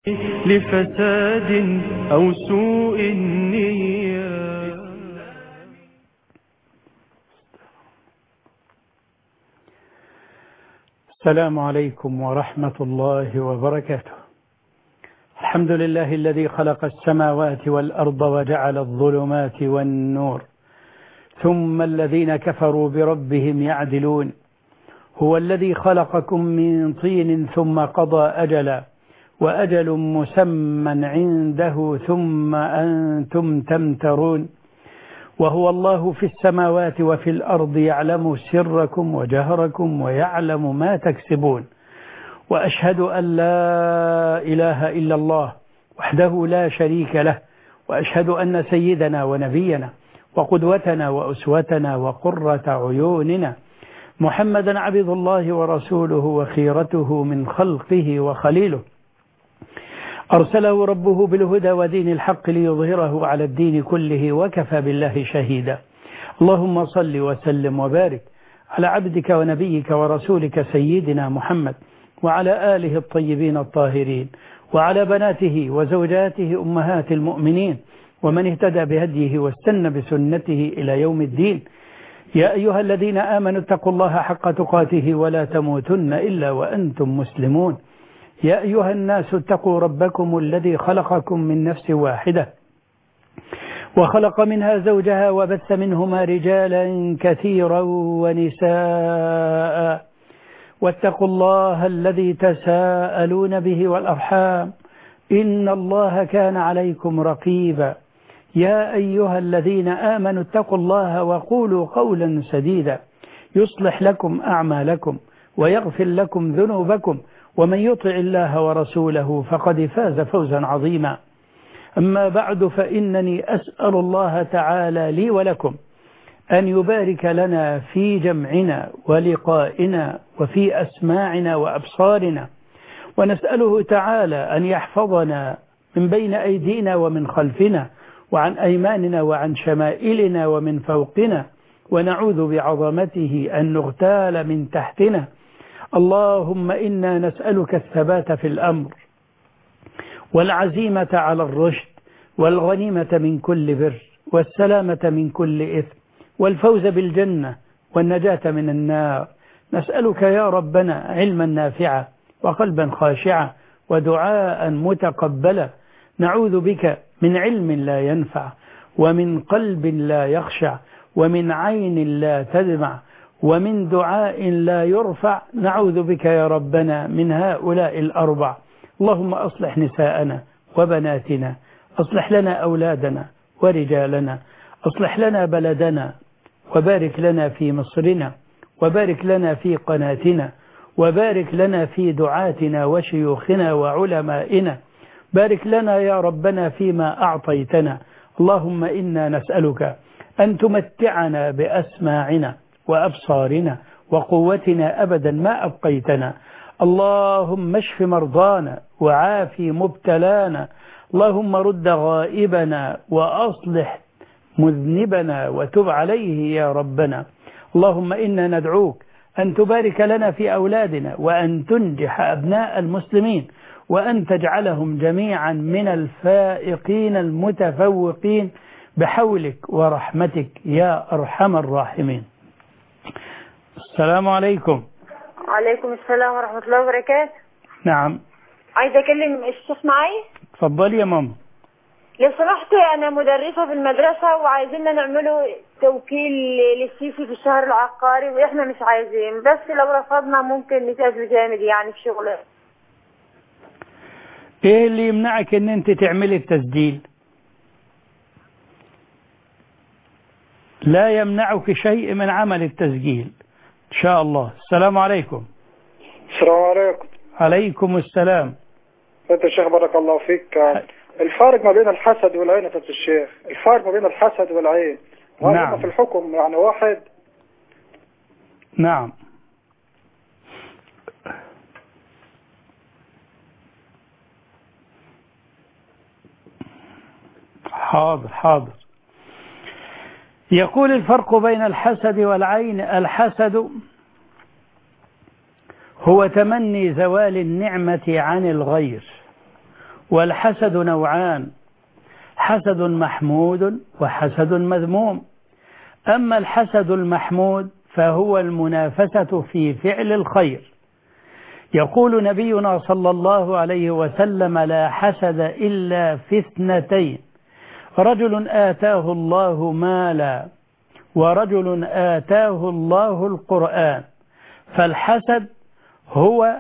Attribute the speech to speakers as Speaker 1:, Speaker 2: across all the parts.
Speaker 1: لفساد أو سوء النية
Speaker 2: السلام عليكم ورحمة الله وبركاته الحمد لله الذي خلق السماوات والأرض وجعل الظلمات والنور ثم الذين كفروا بربهم يعدلون هو الذي خلقكم من طين ثم قضى أجلا وأجل مسمى عنده ثم أنتم تمترون وهو الله في السماوات وفي الأرض يعلم سركم وجهركم ويعلم ما تكسبون وأشهد أن لا إله إلا الله وحده لا شريك له وأشهد أن سيدنا ونبينا وقدوتنا وأسوتنا وقرة عيوننا محمدا عبد الله ورسوله وخيرته من خلقه وخليله أرسله ربه بالهدى ودين الحق ليظهره على الدين كله وكفى بالله شهيدا اللهم صل وسلم وبارك على عبدك ونبيك ورسولك سيدنا محمد وعلى آله الطيبين الطاهرين وعلى بناته وزوجاته أمهات المؤمنين ومن اهتدى بهديه واستنى بسنته إلى يوم الدين يا أيها الذين آمنوا اتقوا الله حق تقاته ولا تموتن إلا وأنتم مسلمون يا أيها الناس اتقوا ربكم الذي خلقكم من نفس واحدة وخلق منها زوجها وبث منهما رجالا كثيرا ونساء واتقوا الله الذي تساءلون به والأرحام إن الله كان عليكم رقيبا يا أيها الذين آمنوا اتقوا الله وقولوا قولا سديدا يصلح لكم أعمالكم ويغفر لكم ذنوبكم ومن يطع الله ورسوله فقد فاز فوزا عظيما أما بعد فإنني أسأل الله تعالى لي ولكم أن يبارك لنا في جمعنا ولقائنا وفي أسماعنا وأبصارنا ونسأله تعالى أن يحفظنا من بين أيدينا ومن خلفنا وعن أيماننا وعن شمائلنا ومن فوقنا ونعوذ بعظمته أن نغتال من تحتنا اللهم إنا نسألك الثبات في الأمر والعزيمة على الرشد والغنيمة من كل بر والسلامة من كل إثم والفوز بالجنة والنجاة من النار نسألك يا ربنا علما نافعا وقلبا خاشعا ودعاء متقبلا نعوذ بك من علم لا ينفع ومن قلب لا يخشع ومن عين لا تدمع ومن دعاء لا يرفع نعوذ بك يا ربنا من هؤلاء الأربع اللهم أصلح نساءنا وبناتنا أصلح لنا أولادنا ورجالنا أصلح لنا بلدنا وبارك لنا في مصرنا وبارك لنا في قناتنا وبارك لنا في دعاتنا وشيوخنا وعلمائنا بارك لنا يا ربنا فيما أعطيتنا اللهم إنا نسألك أن تمتعنا بأسماعنا وأبصارنا وقوتنا أبدا ما أبقيتنا اللهم اشف مرضانا وعافي مبتلانا اللهم رد غائبنا وأصلح مذنبنا وتب عليه يا ربنا اللهم إنا ندعوك أن تبارك لنا في أولادنا وأن تنجح أبناء المسلمين وأن تجعلهم جميعا من الفائقين المتفوقين بحولك ورحمتك يا أرحم الراحمين السلام عليكم
Speaker 3: وعليكم السلام ورحمة الله وبركاته
Speaker 2: نعم
Speaker 3: عايزة أكلم الشيخ معي
Speaker 2: تفضلي يا ماما
Speaker 3: لو سمحت أنا مدرسة في المدرسة وعايزين نعمله توكيل للسيسي في الشهر العقاري وإحنا مش عايزين بس لو رفضنا ممكن نتأذى جامد يعني في شغله
Speaker 2: ايه اللي يمنعك ان انت تعملي التسجيل لا يمنعك شيء من عمل التسجيل ان شاء الله السلام عليكم
Speaker 4: السلام عليكم
Speaker 2: عليكم السلام
Speaker 4: انت يا شيخ بارك الله فيك الفارق ما بين الحسد والعين يا فضيلة الشيخ الفارق ما بين الحسد والعين وهل
Speaker 2: نعم.
Speaker 4: هما في الحكم يعني واحد
Speaker 2: نعم حاضر حاضر يقول الفرق بين الحسد والعين الحسد هو تمني زوال النعمة عن الغير والحسد نوعان حسد محمود وحسد مذموم أما الحسد المحمود فهو المنافسة في فعل الخير يقول نبينا صلى الله عليه وسلم لا حسد إلا في اثنتين رجل آتاه الله مالا ورجل آتاه الله القرآن فالحسد هو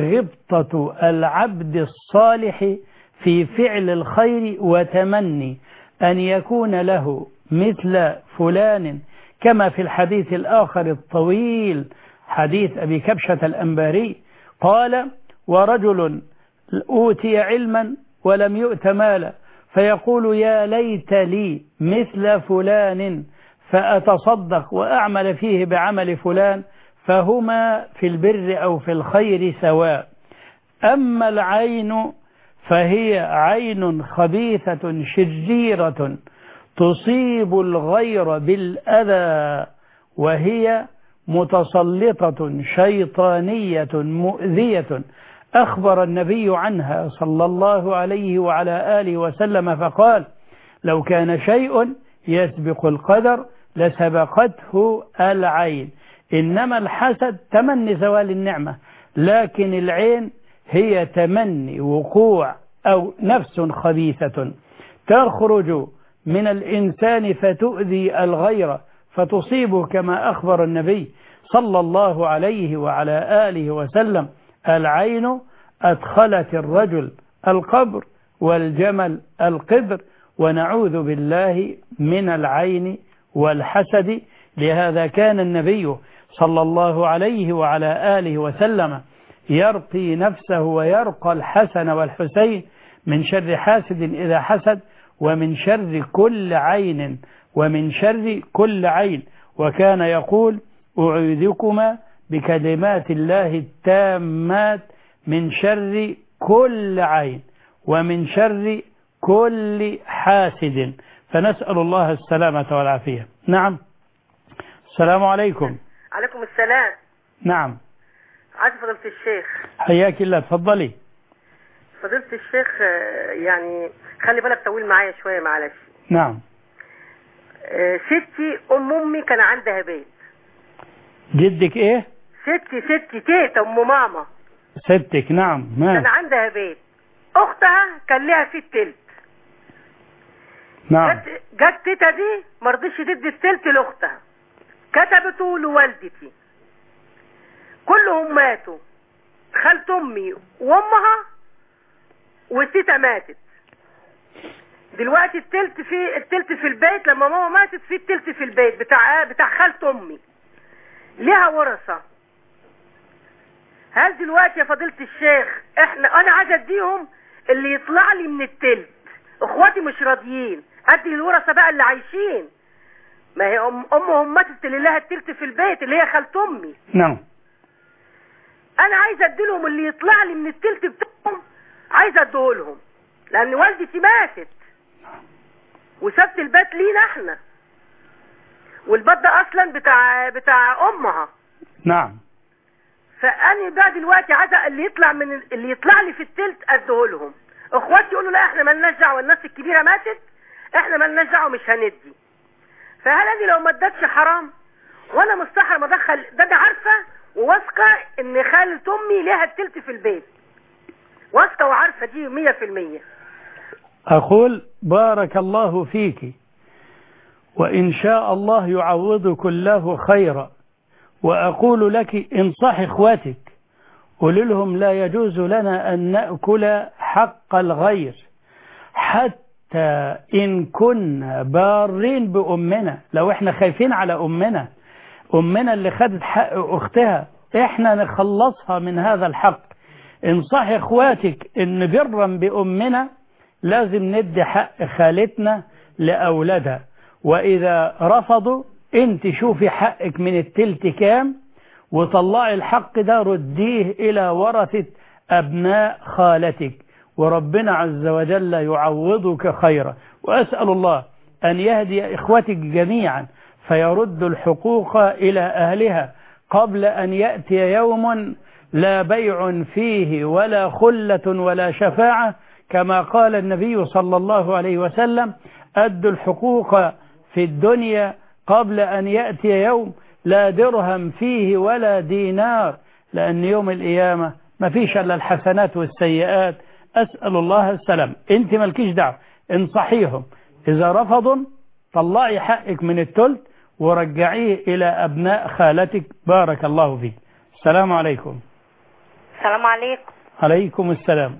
Speaker 2: غبطة العبد الصالح في فعل الخير وتمني أن يكون له مثل فلان كما في الحديث الآخر الطويل حديث أبي كبشة الأنباري قال ورجل أوتي علما ولم يؤت مالا فيقول يا ليت لي مثل فلان فأتصدق وأعمل فيه بعمل فلان فهما في البر أو في الخير سواء أما العين فهي عين خبيثة شريرة تصيب الغير بالأذى وهي متسلطة شيطانية مؤذية أخبر النبي عنها صلى الله عليه وعلى آله وسلم فقال لو كان شيء يسبق القدر لسبقته العين إنما الحسد تمني زوال النعمة لكن العين هي تمني وقوع أو نفس خبيثة تخرج من الإنسان فتؤذي الغير فتصيبه كما أخبر النبي صلى الله عليه وعلى آله وسلم العين أدخلت الرجل القبر والجمل القدر ونعوذ بالله من العين والحسد لهذا كان النبي صلى الله عليه وعلى آله وسلم يرقي نفسه ويرقى الحسن والحسين من شر حاسد إذا حسد ومن شر كل عين ومن شر كل عين وكان يقول أعوذكما بكلمات الله التامات من شر كل عين ومن شر كل حاسد فنسأل الله السلامة والعافية نعم السلام عليكم
Speaker 5: عليكم السلام
Speaker 2: نعم
Speaker 5: عايز فضيلة الشيخ
Speaker 2: حياك الله تفضلي
Speaker 5: فضيلة الشيخ آه، يعني خلي بالك طويل معايا شوية معلش
Speaker 2: نعم
Speaker 5: آه، ستي أم أمي كان عندها بيت
Speaker 2: جدك ايه
Speaker 5: ستي ستي تيتا أم ماما
Speaker 2: ستك نعم
Speaker 5: كان
Speaker 2: ما
Speaker 5: عندها بيت أختها كان لها فيه التلت
Speaker 2: نعم
Speaker 5: جت جت تيتا دي مرضيش تدي التلت لأختها كتبته لوالدتي كلهم ماتوا خالت أمي وأمها والتيتا ماتت دلوقتي التلت في التلت في البيت لما ماما ماتت في التلت في البيت بتاع بتاع خالت امي ليها ورثه هل دلوقتي يا فضيله الشيخ احنا انا عايز اديهم اللي يطلع لي من التلت اخواتي مش راضيين ادي الورثه بقى اللي عايشين ما هي أم امهم ماتت اللي لها التلت في البيت اللي هي خالت امي
Speaker 2: نعم
Speaker 5: انا عايز اديلهم اللي يطلع لي من التلت بتاعهم عايز اديهولهم لان والدتي ماتت وسبت البيت لينا احنا والبيت ده اصلا بتاع بتاع امها
Speaker 2: نعم
Speaker 5: فاني بقى دلوقتي عايزه اللي يطلع من اللي يطلع لي في التلت اديهولهم اخواتي يقولوا لا احنا مالناش دعوه الناس الكبيره ماتت احنا مالناش دعوه مش هندي فهل انا لو ما ادتش حرام وانا مستحرم ادخل ده انا عارفه وواثقه ان خالة امي ليها التلت في البيت واثقه وعارفه دي 100%
Speaker 2: أقول بارك الله فيك وإن شاء الله يعوضك الله خيرا وأقول لك انصح إخواتك قل لهم لا يجوز لنا أن نأكل حق الغير حتى إن كنا بارين بأمنا لو إحنا خايفين على أمنا أمنا اللي خدت حق أختها إحنا نخلصها من هذا الحق انصح إخواتك إن برا بأمنا لازم ندي حق خالتنا لأولادها وإذا رفضوا انت شوفي حقك من التلت كام وطلعي الحق ده رديه إلى ورثة أبناء خالتك وربنا عز وجل يعوضك خيرا وأسأل الله أن يهدي إخوتك جميعا فيرد الحقوق إلى أهلها قبل أن يأتي يوم لا بيع فيه ولا خلة ولا شفاعة كما قال النبي صلى الله عليه وسلم أدوا الحقوق في الدنيا قبل أن يأتي يوم لا درهم فيه ولا دينار لأن يوم القيامة ما فيش إلا الحسنات والسيئات أسأل الله السلام أنت مالكيش دعوة انصحيهم إذا رفضوا طلعي حقك من التلت ورجعيه إلى أبناء خالتك بارك الله فيك السلام عليكم
Speaker 6: السلام عليكم
Speaker 2: عليكم السلام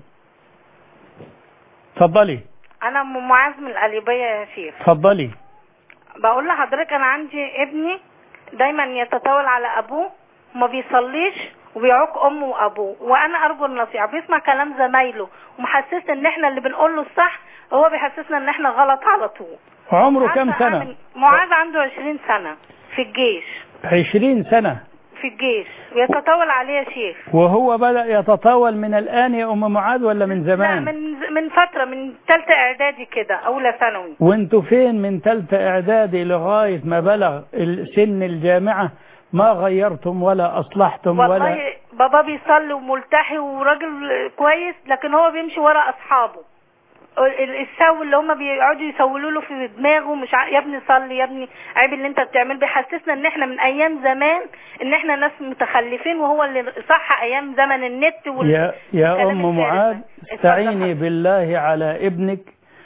Speaker 2: تفضلي
Speaker 6: انا ام معاذ من القليوبيه يا شيخ
Speaker 2: تفضلي
Speaker 6: بقول لحضرتك انا عندي ابني دايما يتطاول على ابوه وما بيصليش وبيعوق امه وابوه وانا ارجو النصيحه بيسمع كلام زمايله ومحسسنا ان احنا اللي بنقول له الصح وهو بيحسسنا ان احنا غلط على طول
Speaker 2: عمره كم
Speaker 6: عايزة
Speaker 2: سنة
Speaker 6: أعمل- معاذ عنده 20 سنة في الجيش
Speaker 2: عشرين سنة
Speaker 6: في الجيش ويتطاول عليه يا شيخ
Speaker 2: وهو بدأ يتطاول من الآن يا أم معاذ ولا من
Speaker 6: لا
Speaker 2: زمان
Speaker 6: من من فترة من ثالثة اعدادي كده اولى ثانوي
Speaker 2: وانتوا فين من تالتة اعدادي لغاية ما بلغ ال- سن الجامعة ما غيرتم ولا اصلحتم ولا
Speaker 6: والله بابا بيصلي وملتحي وراجل كويس لكن هو بيمشي ورا اصحابه ال- السو اللي هم بيقعدوا يسولوا له في دماغه مش ع... يا ابني صلي يا ابني عيب اللي انت بتعمل بيحسسنا ان احنا من ايام زمان ان احنا ناس متخلفين وهو اللي صح ايام زمن النت وال...
Speaker 2: يا, يا
Speaker 6: الكلام
Speaker 2: أم
Speaker 6: الفارغ
Speaker 2: معاذ
Speaker 6: ده.
Speaker 2: استعيني
Speaker 6: اتفضل.
Speaker 2: بالله على ابنك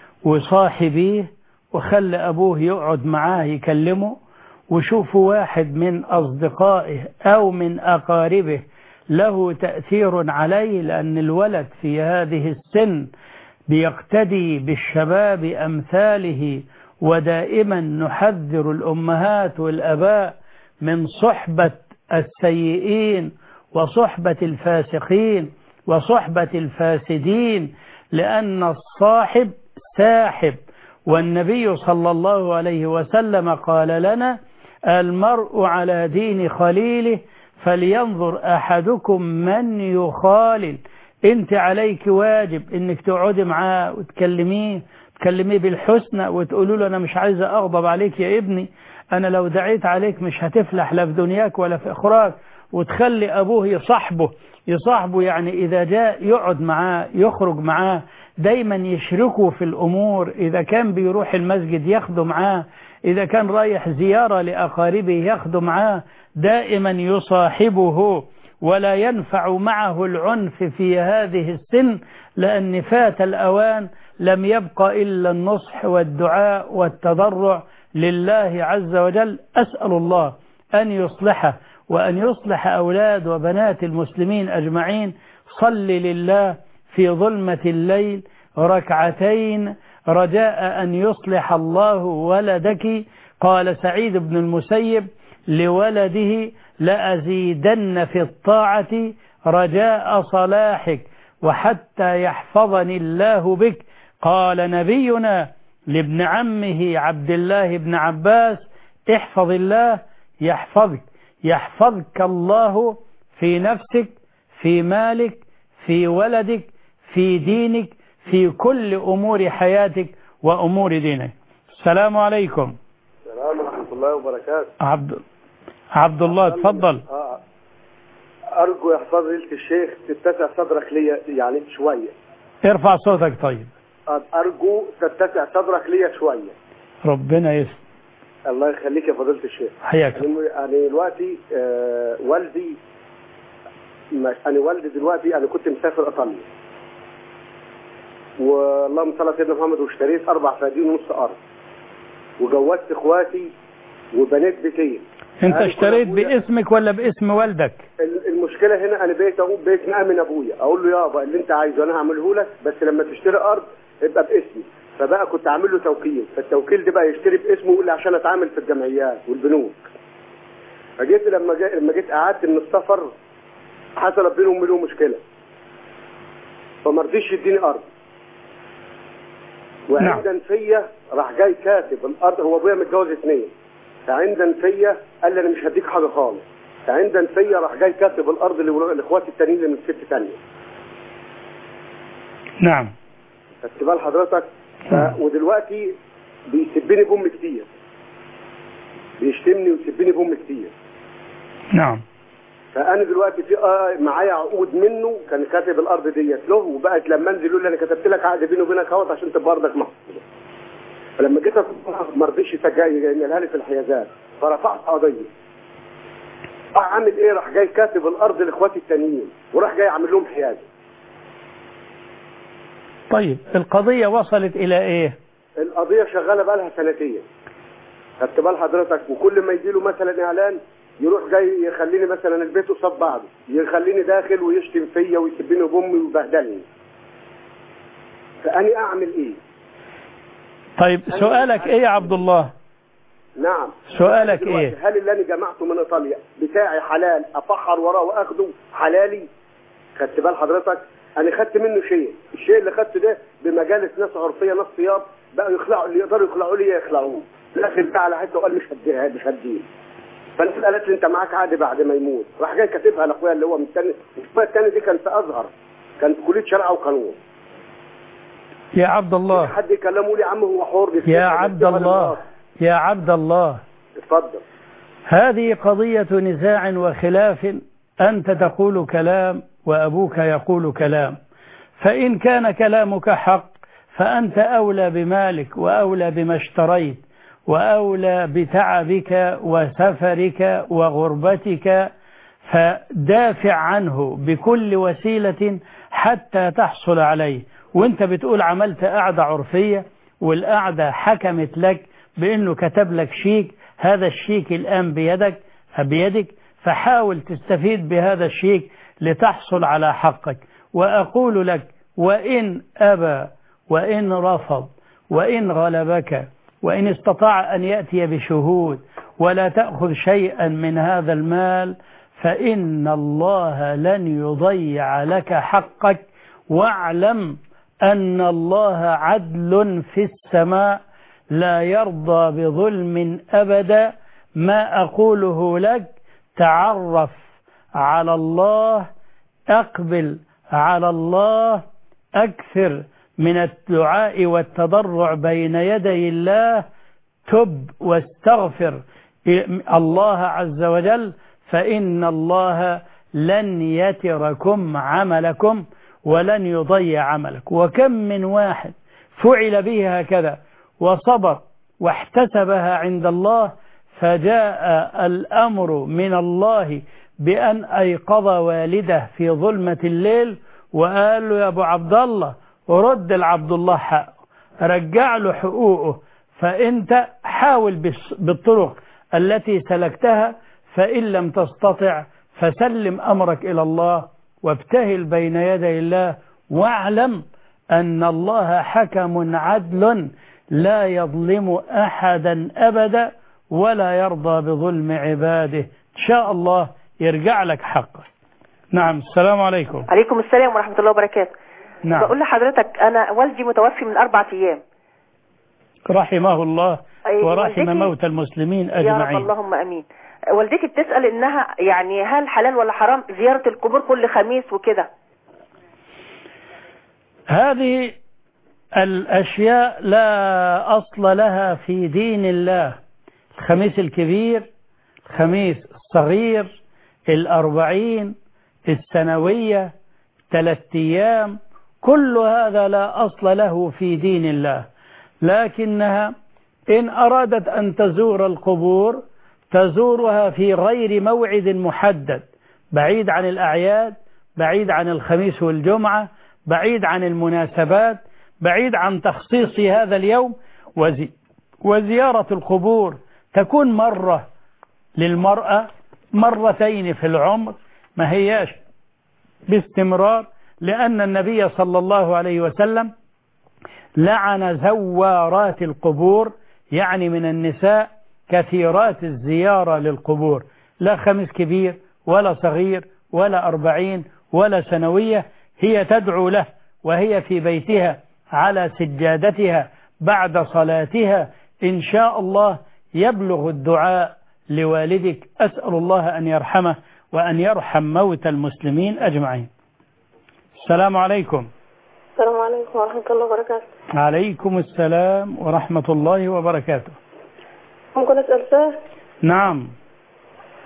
Speaker 2: وصاحبيه وخلي أبوه يقعد معاه يكلمه وشوفوا واحد من أصدقائه أو من أقاربه له تأثير عليه لأن الولد في هذه السن بيقتدي بالشباب أمثاله ودائما نحذر الأمهات والأباء من صحبة السيئين وصحبة الفاسقين وصحبة الفاسدين لأن الصاحب ساحب والنبي صلى الله عليه وسلم قال لنا المرء على دين خليله فلينظر أحدكم من يخالل انت عليك واجب انك تقعدي معاه وتكلميه تكلميه بالحسنى وتقولوا له انا مش عايزه اغضب عليك يا ابني انا لو دعيت عليك مش هتفلح لا في دنياك ولا في اخراك وتخلي ابوه يصاحبه يصاحبه يعني اذا جاء يقعد معاه يخرج معاه دايما يشركوا في الامور اذا كان بيروح المسجد ياخده معاه اذا كان رايح زيارة لاقاربه ياخده معاه دائما يصاحبه ولا ينفع معه العنف في هذه السن لأن فات الأوان لم يبق إلا النصح والدعاء والتضرع لله عز وجل أسأل الله أن يصلحه وأن يصلح أولاد وبنات المسلمين أجمعين صل لله في ظلمة الليل ركعتين رجاء أن يصلح الله ولدك قال سعيد بن المسيب لولده لأزيدن في الطاعة رجاء صلاحك وحتى يحفظني الله بك قال نبينا لابن عمه عبد الله بن عباس احفظ الله يحفظك يحفظك الله في نفسك في مالك في ولدك في دينك في كل أمور حياتك وأمور دينك السلام عليكم
Speaker 7: السلام ورحمة الله وبركاته
Speaker 2: عبد عبد الله اتفضل
Speaker 7: آه. أرجو يحفظ ليلة الشيخ تتسع صدرك ليا يعني شوية
Speaker 2: ارفع صوتك طيب
Speaker 7: أرجو تتسع صدرك ليا شوية
Speaker 2: ربنا يسر
Speaker 7: الله يخليك يا فضيلة الشيخ
Speaker 2: حياك
Speaker 7: أنا أنا دلوقتي آه والدي ما- أنا والدي دلوقتي أنا كنت مسافر إيطاليا واللهم صل على سيدنا محمد واشتريت أربع فدادين ونص أرض وجوزت إخواتي وبنيت بيتين
Speaker 2: انت
Speaker 7: أنا
Speaker 2: اشتريت
Speaker 7: كنت أبويا-
Speaker 2: باسمك ولا باسم والدك
Speaker 7: ال- المشكله هنا انا بقيت اقول بقيت مأمن ابويا اقول له يابا اللي انت عايزه انا هعمله لك بس لما تشتري ارض يبقى باسمي فبقى كنت عامل له توكيل فالتوكيل ده بقى يشتري باسمه ويقول لي عشان اتعامل في الجمعيات والبنوك فجيت لما جا لما جيت قعدت من السفر حصلت بينهم وبينه مشكله فما رضيش يديني ارض وعند فيا راح جاي كاتب الارض هو ابويا متجوز اثنين فعند فيا قال لي انا مش هديك حاجه خالص فعند فيا راح جاي كاتب الارض لولاد- لاخواتي التانيين اللي من ست تانية
Speaker 2: نعم
Speaker 7: خدت بال حضرتك ف... ودلوقتي بيسبني بام كتير بيشتمني ويسبني بام كتير
Speaker 2: نعم
Speaker 7: فانا دلوقتي في آه معايا عقود منه كان كاتب الارض ديت له وبقت لما انزل يقول لي انا كتبت لك عقد بيني وبينك اهوت عشان تبقى ارضك محفوظه فلما جيت أطلبها ما رضيش يسجل يعملها لي في الحيازات فرفعت قضيه راح عامل ايه راح جاي كاتب الارض لاخواتي التانيين وراح جاي عامل لهم حيازه
Speaker 2: طيب القضية وصلت إلى إيه
Speaker 7: القضيه شغاله بقى لها سنتين خدت بال حضرتك وكل ما يجي له مثلا اعلان يروح جاي يخليني مثلا البيت قصاد بعضه يخليني داخل ويشتم فيا ويسبني بامي ويبهدلني فاني اعمل ايه
Speaker 2: طيب سؤالك إيه يا عبد الله
Speaker 7: نعم
Speaker 2: سؤالك
Speaker 7: دلوقتي
Speaker 2: إيه
Speaker 7: هل اللي انا جمعته من ايطاليا بتاعي حلال افحر وراه واخده حلالي خدت بال حضرتك انا خدت منه شيء الشيء اللي خدته ده بمجالس ناس عرفيه ناس صياب بقى يخلعوا اللي يقدروا يخلعوا لي يخلعوه الاخر بتاع على حته وقال مش هديها مش هديه فالناس قالت لي انت معاك عقد بعد ما يموت راح جاي كاتبها لاخويا اللي هو مستني اخويا الثاني دي كان في ازهر كان في كليه شرع وقانون
Speaker 2: يا عبد الله
Speaker 7: حد يكلمه لي يا عم هو حر بيكتبها
Speaker 2: يا عبد
Speaker 7: بيكتبها
Speaker 2: الله
Speaker 7: للناس.
Speaker 2: يا عبد الله
Speaker 7: اتفضل
Speaker 2: هذه قضية نزاع وخلاف أنت تقول كلام وأبوك يقول كلام فإن كان كلامك حق فأنت أولى بمالك وأولى بما اشتريت وأولى بتعبك وسفرك وغربتك فدافع عنه بكل وسيلة حتى تحصل عليه وانت بتقول عملت قعدة عرفية والقعدة حكمت لك بأنه كتب لك شيك هذا الشيك الآن بيدك بيدك فحاول تستفيد بهذا الشيك لتحصل على حقك وأقول لك وإن أبى وإن رفض وإن غلبك وإن استطاع أن يأتي بشهود ولا تأخذ شيئا من هذا المال فإن الله لن يضيع لك حقك واعلم أن الله عدل في السماء لا يرضى بظلم أبدا ما أقوله لك تعرف على الله أقبل على الله أكثر من الدعاء والتضرع بين يدي الله تب واستغفر الله عز وجل فإن الله لن يتركم عملكم ولن يضيع عملك وكم من واحد فعل به هكذا وصبر واحتسبها عند الله فجاء الأمر من الله بأن أيقظ والده في ظلمة الليل وقال له يا أبو عبد الله رد لعبد الله حقه رجع له حقوقه فأنت حاول بالطرق التي سلكتها فإن لم تستطع فسلم أمرك إلى الله وابتهل بين يدي الله واعلم أن الله حكم عدل لا يظلم أحدا أبدا ولا يرضى بظلم عباده إن شاء الله يرجع لك حقك نعم السلام عليكم
Speaker 8: عليكم السلام ورحمة الله وبركاته
Speaker 2: نعم
Speaker 8: بقول لحضرتك أنا والدي متوفي من أربع أيام
Speaker 2: رحمه الله
Speaker 8: أي
Speaker 2: ورحم
Speaker 8: والدتي-
Speaker 2: موتى المسلمين
Speaker 8: يا رب
Speaker 2: أجمعين
Speaker 8: اللهم أمين والدتي بتسأل إنها يعني هل حلال ولا حرام زيارة القبور كل خميس وكده
Speaker 2: هذه الأشياء لا أصل لها في دين الله الخميس الكبير الخميس الصغير الأربعين السنوية ثلاث أيام كل هذا لا أصل له في دين الله لكنها إن أرادت أن تزور القبور تزورها في غير موعد محدد بعيد عن الأعياد بعيد عن الخميس والجمعة بعيد عن المناسبات بعيد عن تخصيص هذا اليوم وزي وزيارة القبور تكون مرة للمرأة مرتين في العمر ما هياش باستمرار لأن النبي صلى الله عليه وسلم لعن زوارات القبور يعني من النساء كثيرات الزيارة للقبور لا خميس كبير ولا صغير ولا أربعين ولا سنوية هي تدعو له وهي في بيتها على سجادتها بعد صلاتها إن شاء الله يبلغ الدعاء لوالدك أسأل الله أن يرحمه وأن يرحم موتى المسلمين أجمعين السلام عليكم
Speaker 3: السلام عليكم ورحمة الله وبركاته
Speaker 2: عليكم السلام ورحمة الله وبركاته
Speaker 3: ممكن أسأل سؤال
Speaker 2: نعم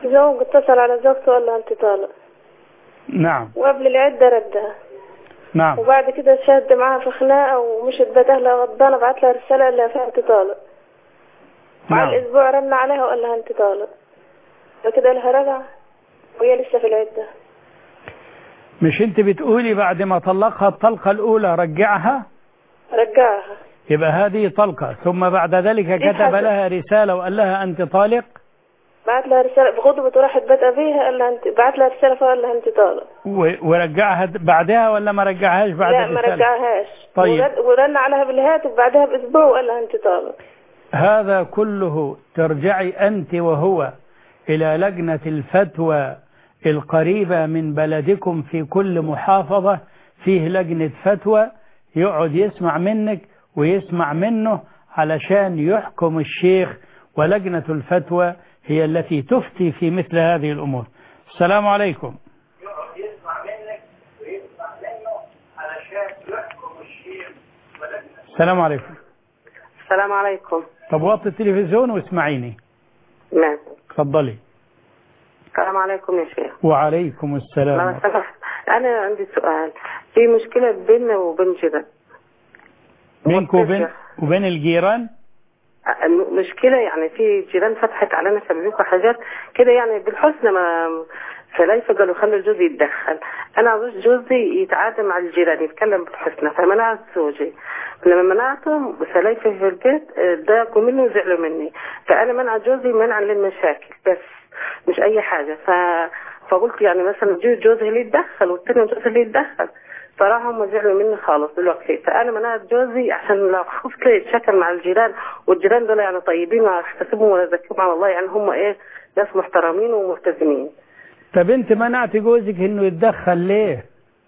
Speaker 9: زوج اتصل على زوجته وقال لها انت طالق
Speaker 2: نعم
Speaker 9: وقبل العدة ردها
Speaker 2: نعم
Speaker 9: وبعد كده شهد معاها في خناقة ومشت بيت أهلها غضبانة بعت لها رسالة قال لها فيها انت طالق
Speaker 2: نعم
Speaker 9: بعد أسبوع رن عليها وقال لها انت طالق فكده لها رجع وهي لسه في العدة
Speaker 2: مش انت بتقولي بعد ما طلقها الطلقة الأولى رجعها
Speaker 9: رجعها
Speaker 2: يبقى هذه طلقة ثم بعد ذلك كتب
Speaker 9: حاجة.
Speaker 2: لها رسالة وقال لها أنت طالق
Speaker 9: بعت لها رسالة بغضبت وراحت بيت أبيها قال لها انت بعت لها رسالة فقال لها انت طالق
Speaker 2: و- ورجعها د- بعدها ولا ما رجعهاش بعد
Speaker 9: لا ما
Speaker 2: الرسالة
Speaker 9: رجعهاش
Speaker 2: طيب.
Speaker 9: ورد- ورن عليها بالهاتف بعدها بأسبوع وقال لها انت طالق
Speaker 2: هذا كله ترجعي أنت وهو إلى لجنة الفتوى القريبة من بلدكم في كل محافظة فيه لجنة فتوى يقعد يسمع منك ويسمع منه علشان يحكم الشيخ ولجنة الفتوى هي التي تفتي في مثل هذه الأمور السلام عليكم السلام عليكم
Speaker 5: السلام عليكم
Speaker 2: طب وطي التلفزيون واسمعيني
Speaker 5: نعم
Speaker 2: تفضلي
Speaker 5: السلام عليكم يا شيخ
Speaker 2: وعليكم
Speaker 5: لو
Speaker 2: السلام
Speaker 5: سمحت انا عندي سؤال في مشكله بيننا وبين جيران
Speaker 2: بينك وبين وبين الجيران
Speaker 5: مشكله يعني في جيران فتحت علينا شبابيك حاجات كده يعني بالحسنى ما فليس قالوا خلوا جوزي يتدخل انا عاوز جوزي يتعادى مع الجيران يتكلم بالحسنى فمنعت زوجي لما منعتهم وسلايفه في البيت ضاقوا مني وزعلوا مني فانا منع جوزي منعا للمشاكل بس مش اي حاجه ف... فقلت يعني مثلا جو- جوزي اللي يتدخل والتاني جوزي اللي يتدخل صراحة هم زعلوا مني خالص دلوقتي فأنا منعت جوزي عشان لو خفت يتشكل مع الجيران والجيران دول يعني طيبين وأحتسبهم ولا أزكيهم على الله يعني هم إيه ناس محترمين وملتزمين
Speaker 2: طب انت منعت جوزك انه يتدخل ليه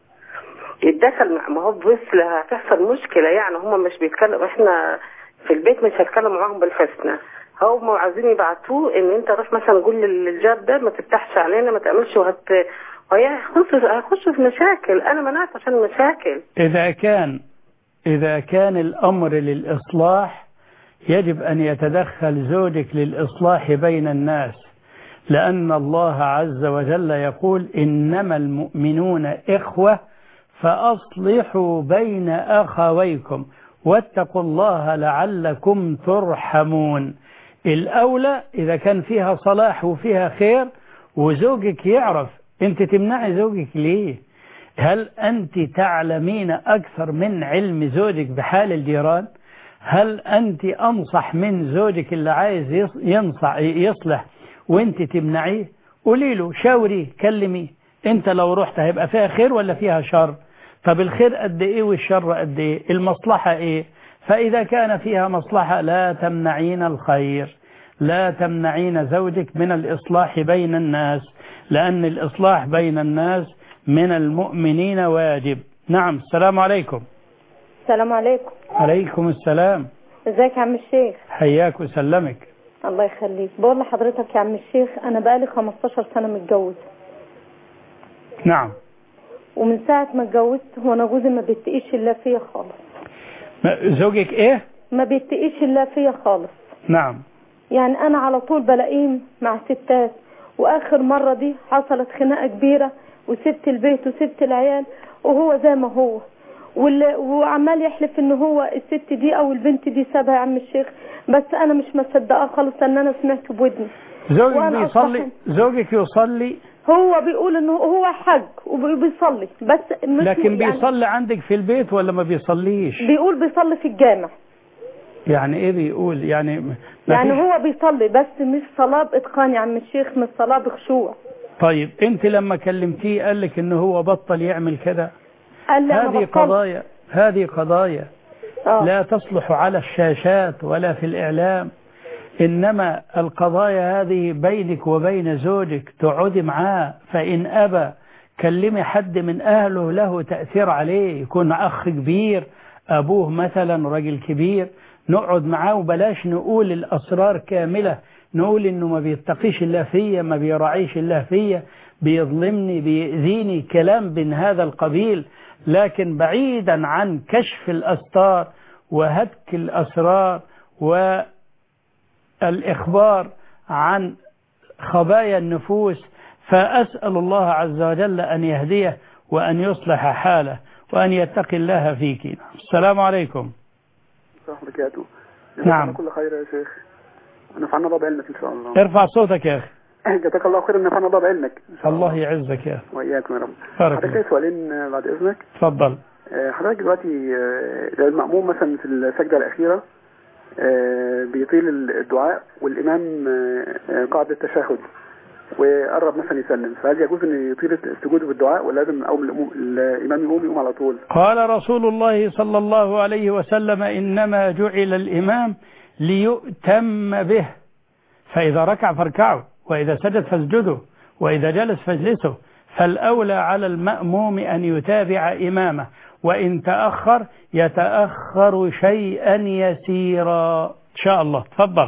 Speaker 5: يتدخل مع- ما هو بس لا هتحصل مشكلة يعني هم مش بيتكلموا احنا في البيت مش هتكلم معاهم بالحسنى هم عايزين يبعتوه ان انت روح مثلا قول للجاب ده ما تفتحش علينا ما تعملش وهت وهيخشوا هيخشوا في مشاكل انا منعت عشان المشاكل
Speaker 2: إذا كان إذا كان الأمر للإصلاح يجب أن يتدخل زوجك للإصلاح بين الناس لأن الله عز وجل يقول إنما المؤمنون إخوة فأصلحوا بين أخويكم واتقوا الله لعلكم ترحمون الأولى إذا كان فيها صلاح وفيها خير وزوجك يعرف أنت تمنعي زوجك ليه هل أنت تعلمين أكثر من علم زوجك بحال الجيران هل أنت أنصح من زوجك اللي عايز يص- ينصح يصلح وأنت تمنعيه قولي له شاوري كلمي أنت لو رحت هيبقى فيها خير ولا فيها شر طب الخير قد إيه والشر قد إيه المصلحة إيه فإذا كان فيها مصلحة لا تمنعين الخير لا تمنعين زوجك من الإصلاح بين الناس لأن الإصلاح بين الناس من المؤمنين واجب نعم السلام عليكم
Speaker 10: السلام عليكم
Speaker 2: عليكم السلام
Speaker 10: ازيك يا عم الشيخ
Speaker 2: حياك وسلمك
Speaker 10: الله يخليك بقول لحضرتك يا عم الشيخ انا بقالي 15 سنه متجوزه
Speaker 2: نعم
Speaker 10: ومن ساعه ما اتجوزت وانا جوزي ما بيتقيش الا فيا خالص
Speaker 2: م- زوجك ايه
Speaker 10: ما بيتقيش الا فيا خالص
Speaker 2: نعم
Speaker 10: يعني انا على طول بلاقيه مع ستات واخر مره دي حصلت خناقه كبيره وسبت البيت وسبت العيال وهو زي ما هو وال- وعمال يحلف ان هو الست دي او البنت دي سابها يا عم الشيخ بس انا مش مصدقاه خالص ان انا سمعت بودني
Speaker 2: زوجك
Speaker 10: وأنا
Speaker 2: بيصلي
Speaker 10: أصلاً-
Speaker 2: زوجك يصلي
Speaker 10: هو بيقول انه هو حج وبيصلي بس مش
Speaker 2: لكن
Speaker 10: يعني
Speaker 2: بيصلي عندك في البيت ولا ما بيصليش
Speaker 10: بيقول بيصلي في الجامع
Speaker 2: يعني ايه بيقول يعني ما
Speaker 10: يعني
Speaker 2: فيش-
Speaker 10: هو بيصلي بس مش صلاة بإتقان يا عم الشيخ مش صلاة بخشوع
Speaker 2: طيب انت لما كلمتيه قال لك ان هو بطل يعمل كده
Speaker 10: قال لي أنا
Speaker 2: هذه
Speaker 10: بطلت.
Speaker 2: قضايا هذه قضايا
Speaker 10: آه.
Speaker 2: لا تصلح على الشاشات ولا في الإعلام إنما القضايا هذه بينك وبين زوجك تقعدي معاه فإن أبى كلمي حد من أهله له تأثير عليه يكون أخ كبير أبوه مثلا راجل كبير نقعد معاه وبلاش نقول الأسرار كاملة نقول إنه ما بيتقيش الله فيا ما بيراعيش الله فيا بيظلمني بيأذيني كلام من هذا القبيل لكن بعيدا عن كشف الأستار وهتك الأسرار والإخبار عن خبايا النفوس فأسأل الله عز وجل أن يهديه وأن يصلح حاله وأن يتقي الله فيك السلام عليكم
Speaker 11: الله وبركاته
Speaker 2: نعم.
Speaker 11: كل خير يا شيخ ونفعنا الله بعلمك ان شاء الله
Speaker 2: ارفع صوتك يا أخي
Speaker 11: جزاك الله خير نفعنا الله بعلمك ان شاء الله
Speaker 2: الله يعزك يا أخي
Speaker 11: واياكم يا رب
Speaker 2: بارك
Speaker 11: حضرتك
Speaker 2: الله.
Speaker 11: لي سؤالين آه، بعد اذنك
Speaker 2: تفضل
Speaker 11: آه، حضرتك دلوقتي آه، لو المأموم مثلا في السجدة الأخيرة آه، بيطيل الدعاء والإمام آه، آه، قاعد التشهد وقرب مثلا يسلم فهل يجوز أن يطيل السجود بالدعاء ولا لازم أول الأمو- الإمام يقوم يقوم على طول؟
Speaker 2: قال رسول الله صلى الله عليه وسلم إنما جعل الإمام ليؤتم به فإذا ركع فاركعوا وإذا سجد فاسجدوا وإذا جلس فاجلسوا فالأولى على المأموم أن يتابع إمامه وإن تأخر يتأخر شيئا يسيرا إن شاء الله تفضل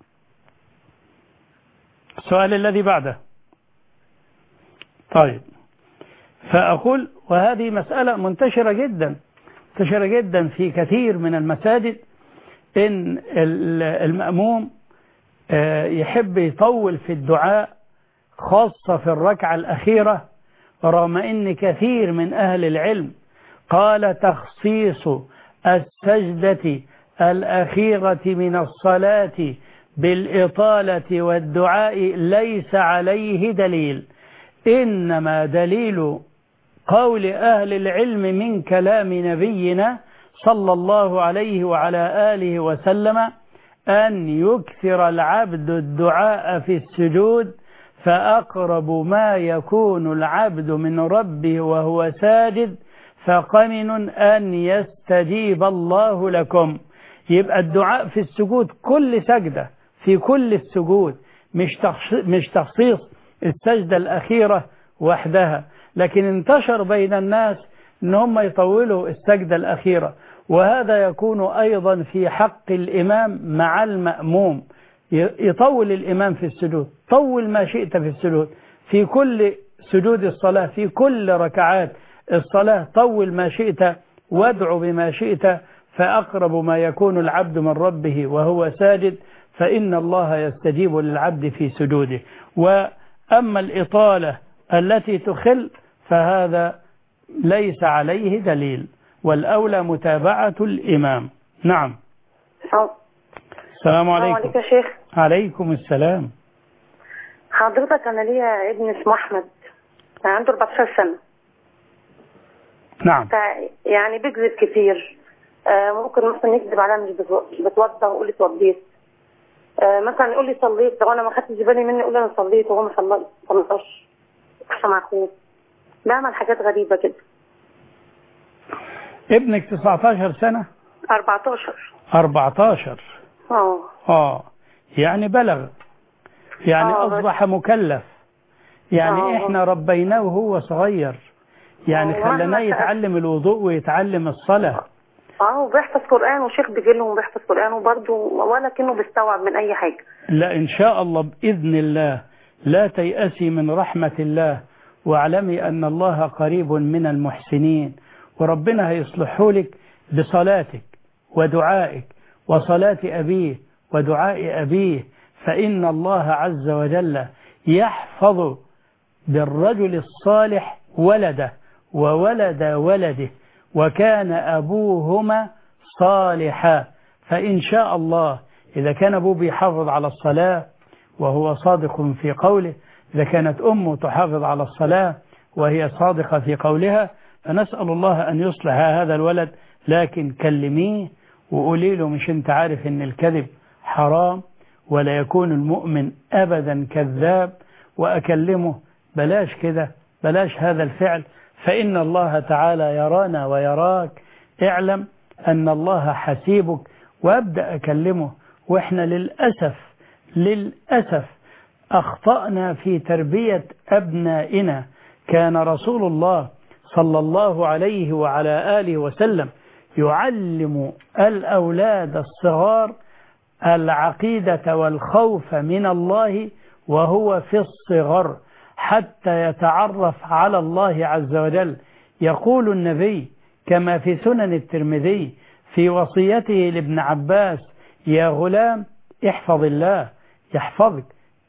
Speaker 2: السؤال الذي بعده طيب فأقول وهذه مسألة منتشرة جدا منتشرة جدا في كثير من المساجد إن ال- المأموم آه، يحب يطول في الدعاء خاصة في الركعة الأخيرة رغم إن كثير من أهل العلم قال تخصيص السجدة الأخيرة من الصلاة بالإطالة والدعاء ليس عليه دليل إنما دليل قول أهل العلم من كلام نبينا صلى الله عليه وعلى آله وسلم أن يكثر العبد الدعاء في السجود فأقرب ما يكون العبد من ربه وهو ساجد فقمن أن يستجيب الله لكم يبقى الدعاء في السجود كل سجدة في كل السجود مش تخص- مش تخصيص السجدة الأخيرة وحدها لكن انتشر بين الناس ان هم يطولوا السجدة الأخيرة وهذا يكون أيضا في حق الإمام مع المأموم ي- يطول الإمام في السجود طول ما شئت في السجود في كل سجود الصلاة في كل ركعات الصلاة طول ما شئت وادع بما شئت فأقرب ما يكون العبد من ربه وهو ساجد فإن الله يستجيب للعبد في سجوده وأما الإطالة التي تخل فهذا ليس عليه دليل والأولى متابعة الإمام نعم السلام
Speaker 12: السلام
Speaker 2: عليكم
Speaker 12: عليكم يا شيخ
Speaker 2: عليكم السلام
Speaker 12: حضرتك انا ليا ابن اسمه احمد عنده 14 سنه
Speaker 2: نعم
Speaker 12: فا- يعني بيكذب كتير آه، ممكن مثلا يكذب عليا مش بتو- مش بتوضى ويقول لي اتوضيت آه، مثلا يقول لي صليت لو انا ما خدتش بالي مني يقول لي انا صليت وهو ما صلى- صلاش احسن مع اخوه بعمل حاجات غريبه كده
Speaker 2: ابنك 19 سنة
Speaker 12: 14
Speaker 2: 14
Speaker 12: اه
Speaker 2: آه يعني بلغ يعني
Speaker 12: آه، بس-
Speaker 2: أصبح مكلف يعني
Speaker 12: آه.
Speaker 2: إحنا ربيناه وهو صغير يعني
Speaker 12: آه،
Speaker 2: خلناه
Speaker 12: مهما
Speaker 2: يتعلم الوضوء ويتعلم الصلاة
Speaker 12: اه وبيحفظ قران وشيخ بيجي لهم وبيحفظ قران وبرده ولا كانه بيستوعب من اي حاجه
Speaker 2: لا إن شاء الله بإذن الله لا تيأسي من رحمة الله واعلمي أن الله قريب من المحسنين وربنا هيصلحه لك بصلاتك ودعائك وصلاة أبيه ودعاء أبيه فإن الله عز وجل يحفظ بالرجل الصالح ولده وولد ولده وكان أبوهما صالحا فإن شاء الله إذا كان أبوه بيحافظ على الصلاة وهو صادق في قوله إذا كانت أمه تحافظ على الصلاة وهي صادقة في قولها فنسأل الله أن يصلح هذا الولد لكن كلميه وقولي له مش انت عارف ان الكذب حرام ولا يكون المؤمن أبدا كذاب وأكلمه بلاش كده بلاش هذا الفعل فإن الله تعالى يرانا ويراك اعلم أن الله حسيبك وأبدأ أكلمه وإحنا للأسف للأسف أخطأنا في تربية أبنائنا كان رسول الله صلى الله عليه وعلى آله وسلم يعلم الأولاد الصغار العقيدة والخوف من الله وهو في الصغر حتى يتعرف على الله عز وجل يقول النبي كما في سنن الترمذي في وصيته لابن عباس يا غلام احفظ الله يحفظك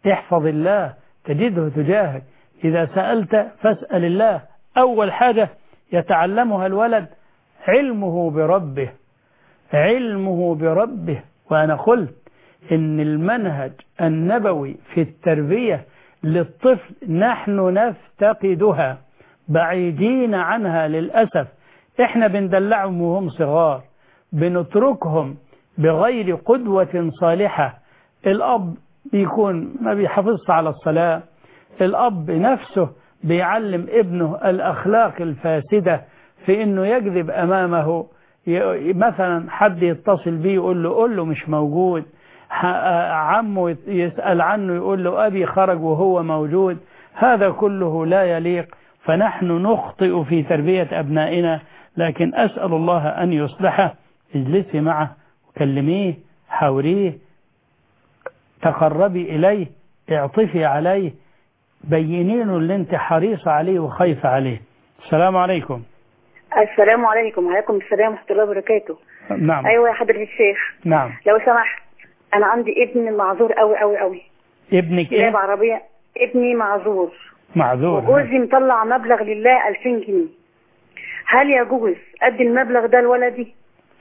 Speaker 2: احفظ الله تجده تجاهك إذا سألت فاسأل الله أول حاجة يتعلمها الولد علمه بربه علمه بربه وأنا قلت إن المنهج النبوي في التربية للطفل نحن نفتقدها بعيدين عنها للأسف احنا بندلعهم وهم صغار بنتركهم بغير قدوة صالحة الأب بيكون ما بيحافظش على الصلاة الأب نفسه بيعلم ابنه الأخلاق الفاسدة في إنه يكذب أمامه ي- مثلا حد يتصل بيه يقول له قول له مش موجود ح- عمه يسأل عنه يقول له أبي خرج وهو موجود هذا كله لا يليق فنحن نخطئ في تربية أبنائنا لكن أسأل الله أن يصلحه اجلسي معه وكلميه حاوريه تقربي إليه اعطفي عليه بيني له اللي انت حريصة عليه وخايفة عليه السلام عليكم
Speaker 13: السلام عليكم وعليكم السلام ورحمة الله وبركاته
Speaker 2: نعم
Speaker 13: أيوة يا حضرة الشيخ
Speaker 2: نعم
Speaker 13: لو سمحت أنا عندي ابن معذور قوي قوي قوي
Speaker 2: ابنك
Speaker 13: جايب
Speaker 2: ايه
Speaker 13: عربية ابني معذور
Speaker 2: معذور
Speaker 13: وجوزي مطلع مبلغ لله 2000 جنيه هل يجوز أدي المبلغ ده لولدي؟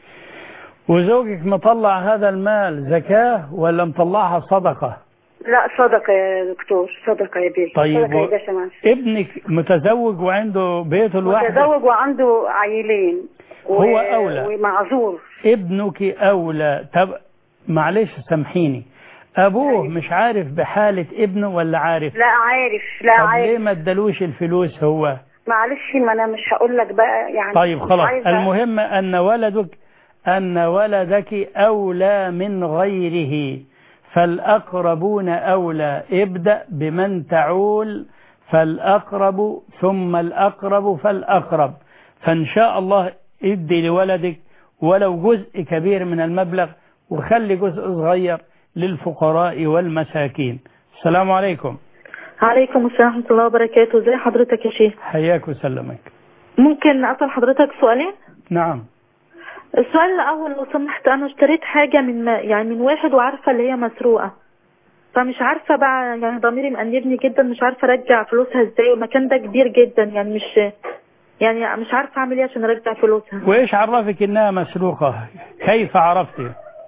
Speaker 2: وزوجك مطلع هذا المال زكاة ولا مطلعها صدقة
Speaker 13: لا صدقة يا دكتور صدقة يا بيه
Speaker 2: طيب
Speaker 13: صدقة يا
Speaker 2: و-
Speaker 13: باشا معلش.
Speaker 2: ابنك متزوج وعنده بيته لوحده
Speaker 13: متزوج وعنده عيلين و-
Speaker 2: هو أولى.
Speaker 13: ومعذور
Speaker 2: ابنك أولى طب معلش سامحيني أبوه مش عارف بحالة ابنه ولا عارف
Speaker 13: لا عارف لا
Speaker 2: طب ليه
Speaker 13: عارف
Speaker 2: ما ادالوش الفلوس هو
Speaker 13: معلش ما أنا مش هقول لك بقى يعني
Speaker 2: طيب
Speaker 13: مش
Speaker 2: خلاص
Speaker 13: عايزة-
Speaker 2: المهم أن ولدك أن ولدك أولى من غيره فالأقربون أولى ابدأ بمن تعول فالأقرب ثم الأقرب فالأقرب فإن شاء الله ادي لولدك ولو جزء كبير من المبلغ وخلي جزء صغير للفقراء والمساكين السلام عليكم
Speaker 14: عليكم السلام ورحمة الله وبركاته ازي حضرتك يا شيخ
Speaker 2: حياك وسلمك
Speaker 14: ممكن أسأل حضرتك سؤالين
Speaker 2: نعم
Speaker 14: السؤال الأول لو سمحت أنا اشتريت حاجة من يعني من واحد وعارفة اللي هي مسروقة فمش عارفة بقى يعني ضميري مأنبني جدا مش عارفة أرجع فلوسها ازاي والمكان ده كبير جدا يعني مش يعني مش عارفة أعمل ايه عشان أرجع فلوسها
Speaker 2: وإيش عرفك إنها مسروقة كيف عرفتي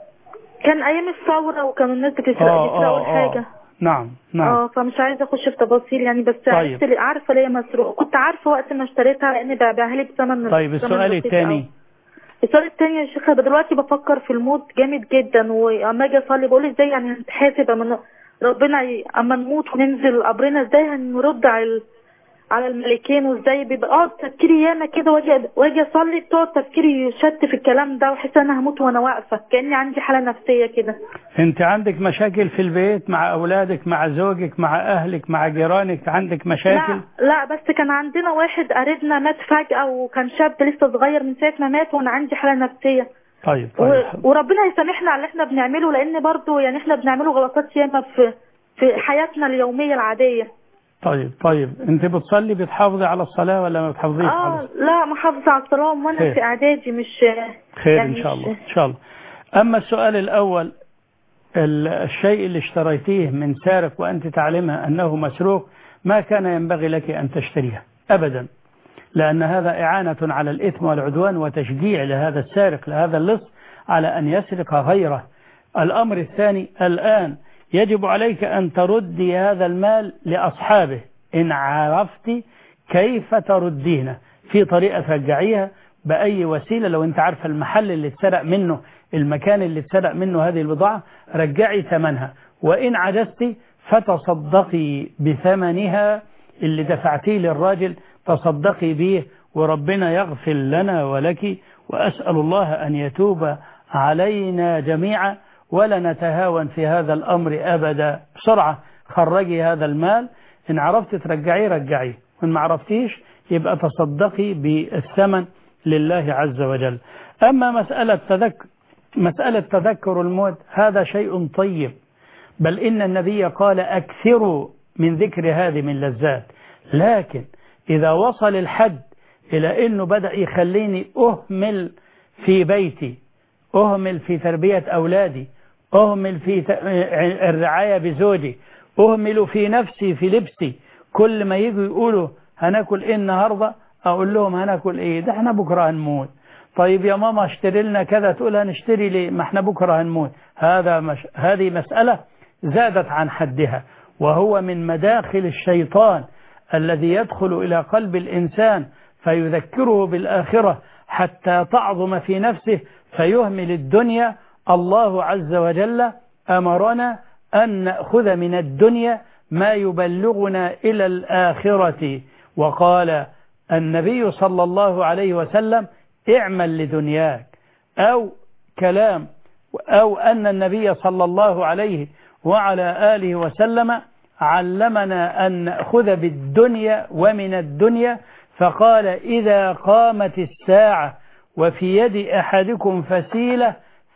Speaker 14: كان أيام الثورة وكانوا الناس بتسرق
Speaker 2: آه،
Speaker 14: بيسرقوا
Speaker 2: آه،
Speaker 14: الحاجة
Speaker 2: نعم نعم
Speaker 14: اه فمش عايزة أخش في تفاصيل يعني بس
Speaker 2: طيب.
Speaker 14: عرفت لي- عارفة ليه مسروقة كنت عارفة وقت ما اشتريتها لأن ببيعها لي بثمن
Speaker 2: طيب
Speaker 14: بثمن
Speaker 2: السؤال
Speaker 14: بسيط
Speaker 2: الثاني
Speaker 14: أوي. السؤال التاني يا شيخ أنا دلوقتي بفكر في الموت جامد جدا واما اجي اصلي بقول ازاي يعني هنتحاسب اما ن- ربنا ي... اما نموت وننزل قبرنا ازاي هنرد على ال... على الملكين وازاي بيبقى اه تفكيري ياما كده واجي واجي اصلي بتقعد تفكيري يشت في الكلام ده واحس ان انا هموت وانا واقفه كاني عندي حاله نفسيه كده
Speaker 2: انت عندك مشاكل في البيت مع اولادك مع زوجك مع اهلك مع جيرانك عندك مشاكل
Speaker 14: لا لا بس كان عندنا واحد قريبنا مات فجأة وكان شاب لسه صغير من ساعة ما مات وانا عندي حالة نفسية
Speaker 2: طيب
Speaker 14: و...
Speaker 2: طيب
Speaker 14: وربنا يسامحنا على اللي احنا بنعمله لان برضو يعني احنا بنعمله غلطات ياما في في حياتنا اليومية العادية
Speaker 2: طيب طيب انت بتصلي بتحافظي على الصلاة ولا ما بتحافظيش على
Speaker 14: اه لا محافظة على الصلاة وانا
Speaker 2: خير.
Speaker 14: في اعدادي مش
Speaker 2: خير
Speaker 14: يعني
Speaker 2: إن شاء
Speaker 14: مش-
Speaker 2: الله إن شاء الله أما السؤال الأول ال- الشيء اللي اشتريتيه من سارق وأنت تعلمها أنه مسروق ما كان ينبغي لك أن تشتريه أبدا لأن هذا إعانة على الإثم والعدوان وتشجيع لهذا السارق لهذا اللص على أن يسرق غيره الأمر الثاني الآن يجب عليك أن تردي هذا المال لأصحابه إن عرفت كيف تردينه في طريقة ترجعيها بأي وسيلة لو أنت عارفة المحل اللي اتسرق منه المكان اللي اتسرق منه هذه البضاعة رجعي ثمنها وإن عجزت فتصدقي بثمنها اللي دفعتيه للراجل تصدقي به وربنا يغفر لنا ولك وأسأل الله أن يتوب علينا جميعا ولا نتهاون في هذا الأمر أبدا بسرعة خرجي هذا المال إن عرفت ترجعيه رجعيه وإن ما عرفتيش يبقى تصدقي بالثمن لله عز وجل أما مسألة تذكر مسألة تذكر الموت هذا شيء طيب بل إن النبي قال أكثروا من ذكر هذه من لذات لكن إذا وصل الحد إلى أنه بدأ يخليني أهمل في بيتي أهمل في تربية أولادي أهمل في ت- الرعاية بزوجي أهمل في نفسي في لبسي كل ما يجوا يقولوا هناكل ايه النهاردة اقول لهم هناكل ايه ده احنا بكرة هنموت طيب يا ماما اشتري لنا كذا تقول هنشتري ليه ما احنا بكرة هنموت هذا مش هذه مسألة زادت عن حدها وهو من مداخل الشيطان الذي يدخل إلى قلب الإنسان فيذكره بالآخرة حتى تعظم في نفسه فيهمل الدنيا الله عز وجل أمرنا أن نأخذ من الدنيا ما يبلغنا إلى الآخرة وقال النبي صلى الله عليه وسلم اعمل لدنياك أو كلام أو أن النبي صلى الله عليه وعلى آله وسلم علمنا أن نأخذ بالدنيا ومن الدنيا فقال إذا قامت الساعة وفي يد أحدكم فسيلة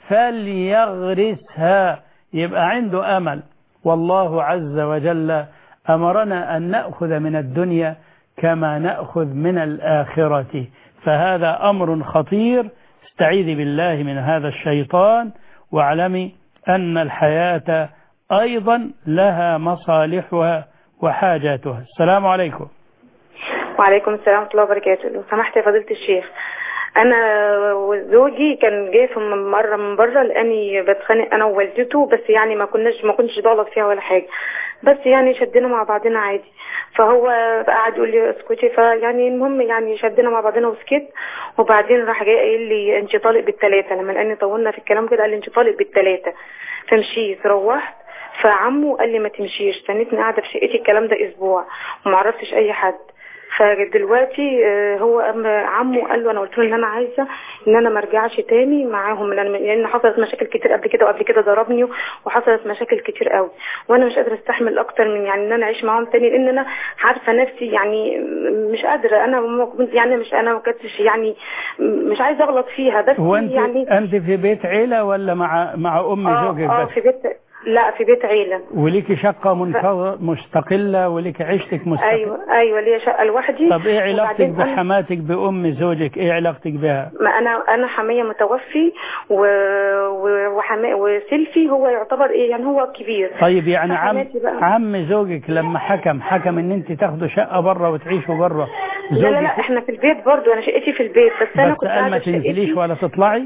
Speaker 2: فليغرسها يبقى عنده أمل والله عز وجل أمرنا أن نأخذ من الدنيا كما نأخذ من الآخرة فهذا أمر خطير استعيذي بالله من هذا الشيطان واعلمي أن الحياة أيضا لها مصالحها وحاجاتها السلام عليكم
Speaker 15: وعليكم السلام ورحمة الله وبركاته لو سمحت يا فضيلة الشيخ انا وزوجي كان جاي في مره من بره لاني بتخانق انا ووالدته بس يعني ما كناش ما كنتش بغلط فيها ولا حاجه بس يعني شدنا مع بعضنا عادي فهو قعد يقول لي اسكتي فيعني المهم يعني شدنا مع بعضنا وسكت وبعدين راح جاي قايل لي انت طالق بالثلاثه لما لاني طولنا في الكلام كده قال لي انت طالق بالثلاثه فمشيت روحت فعمه قال لي ما تمشيش استنيتني قاعده في شقتي الكلام ده اسبوع وما عرفتش اي حد فدلوقتي آه، هو أما عمه قال له انا قلت له ان انا عايزه ان انا ما ارجعش تاني معاهم لان لان حصلت مشاكل كتير قبل كده وقبل كده ضربني وحصلت مشاكل كتير قوي وانا مش قادره استحمل اكتر من يعني ان انا اعيش معاهم تاني لان انا عارفه نفسي يعني مش قادره انا ما كنت يعني مش انا ما كنتش يعني مش عايزه اغلط فيها بس
Speaker 2: هو أنت,
Speaker 15: يعني
Speaker 2: أنت في بيت عيلة ولا مع مع أم
Speaker 15: اه
Speaker 2: زوجك
Speaker 15: اه
Speaker 2: بس
Speaker 15: في بيت لا في بيت عيله
Speaker 2: وليكي شقة منفض- مستقلة وليكي عيشتك مستقلة
Speaker 15: ايوه ايوه ليا شقه لوحدي
Speaker 2: طب ايه علاقتك
Speaker 15: وبعدين أنا-
Speaker 2: بحماتك بأم زوجك ايه علاقتك بها
Speaker 15: ما انا انا حميه متوفي و... و... وحما... وسيلفي هو يعتبر ايه يعني هو كبير
Speaker 2: طيب يعني عم
Speaker 15: فحماتي بقى-
Speaker 2: عم زوجك لما حكم حكم ان انت تاخدوا شقة بره وتعيشوا بره
Speaker 15: لا لا لا
Speaker 2: زوجك
Speaker 15: احنا في البيت برضو انا شقتي في البيت بس انا
Speaker 2: بس
Speaker 15: كنت
Speaker 2: قال ما
Speaker 15: قاعده في
Speaker 2: تنزليش
Speaker 15: شقتي
Speaker 2: ولا تطلعي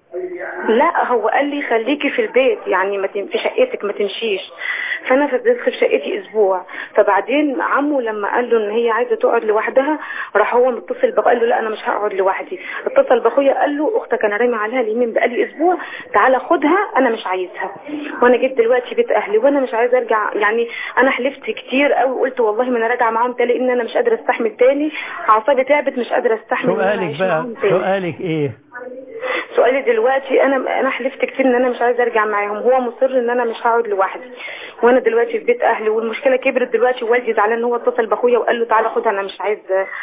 Speaker 15: لا هو قال لي خليكي في البيت يعني ما تم- في شقتك ما تمشيش فانا فضلت في شقتي اسبوع فبعدين عمه لما قال له ان هي عايزه تقعد لوحدها راح هو متصل بقى قال له لا انا مش هقعد لوحدي اتصل باخويا قال له اختك انا رامي عليها اليمين بقالي اسبوع تعالى خدها انا مش عايزها وانا جيت دلوقتي بيت اهلي وانا مش عايزه ارجع يعني انا حلفت كتير قوي قلت والله ما انا راجعه معاهم تاني لان انا مش قادره استحمل تاني اعصابي تعبت مش قادره استحمل إن أنا
Speaker 2: سؤالك
Speaker 15: أعيش
Speaker 2: بقى
Speaker 15: معاهم تاني.
Speaker 2: سؤالك ايه
Speaker 15: سؤالي دلوقتي انا انا حلفت كتير ان انا مش عايزه ارجع معاهم هو مصر ان انا مش هقعد لوحدي وانا دلوقتي في بيت اهلي والمشكله كبرت دلوقتي والدي زعلان ان هو اتصل باخويا وقال له تعالى خدها انا مش عايز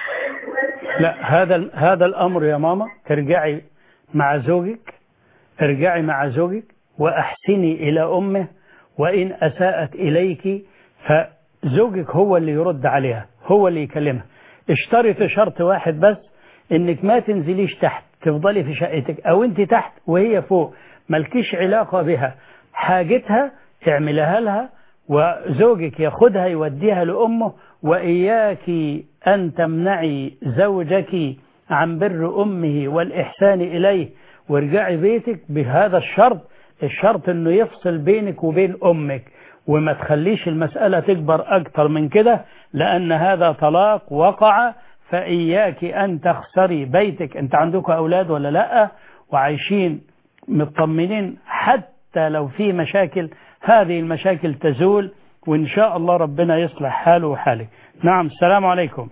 Speaker 2: لا هذا هذا الامر يا ماما ترجعي مع زوجك ارجعي مع زوجك واحسني الى امه وان اساءت اليك فزوجك هو اللي يرد عليها هو اللي يكلمها اشترط شرط واحد بس انك ما تنزليش تحت تفضلي في شقتك او انت تحت وهي فوق ملكيش علاقة بها حاجتها تعملها لها وزوجك ياخدها يوديها لأمه وإياك أن تمنعي زوجك عن بر أمه والإحسان إليه وارجعي بيتك بهذا الشرط الشرط أنه يفصل بينك وبين أمك وما تخليش المسألة تكبر أكتر من كده لأن هذا طلاق وقع فإياك أن تخسري بيتك أنت عندك أولاد ولا لا وعايشين مطمنين حتى لو في مشاكل هذه المشاكل تزول وإن شاء الله ربنا يصلح حاله وحالك نعم السلام عليكم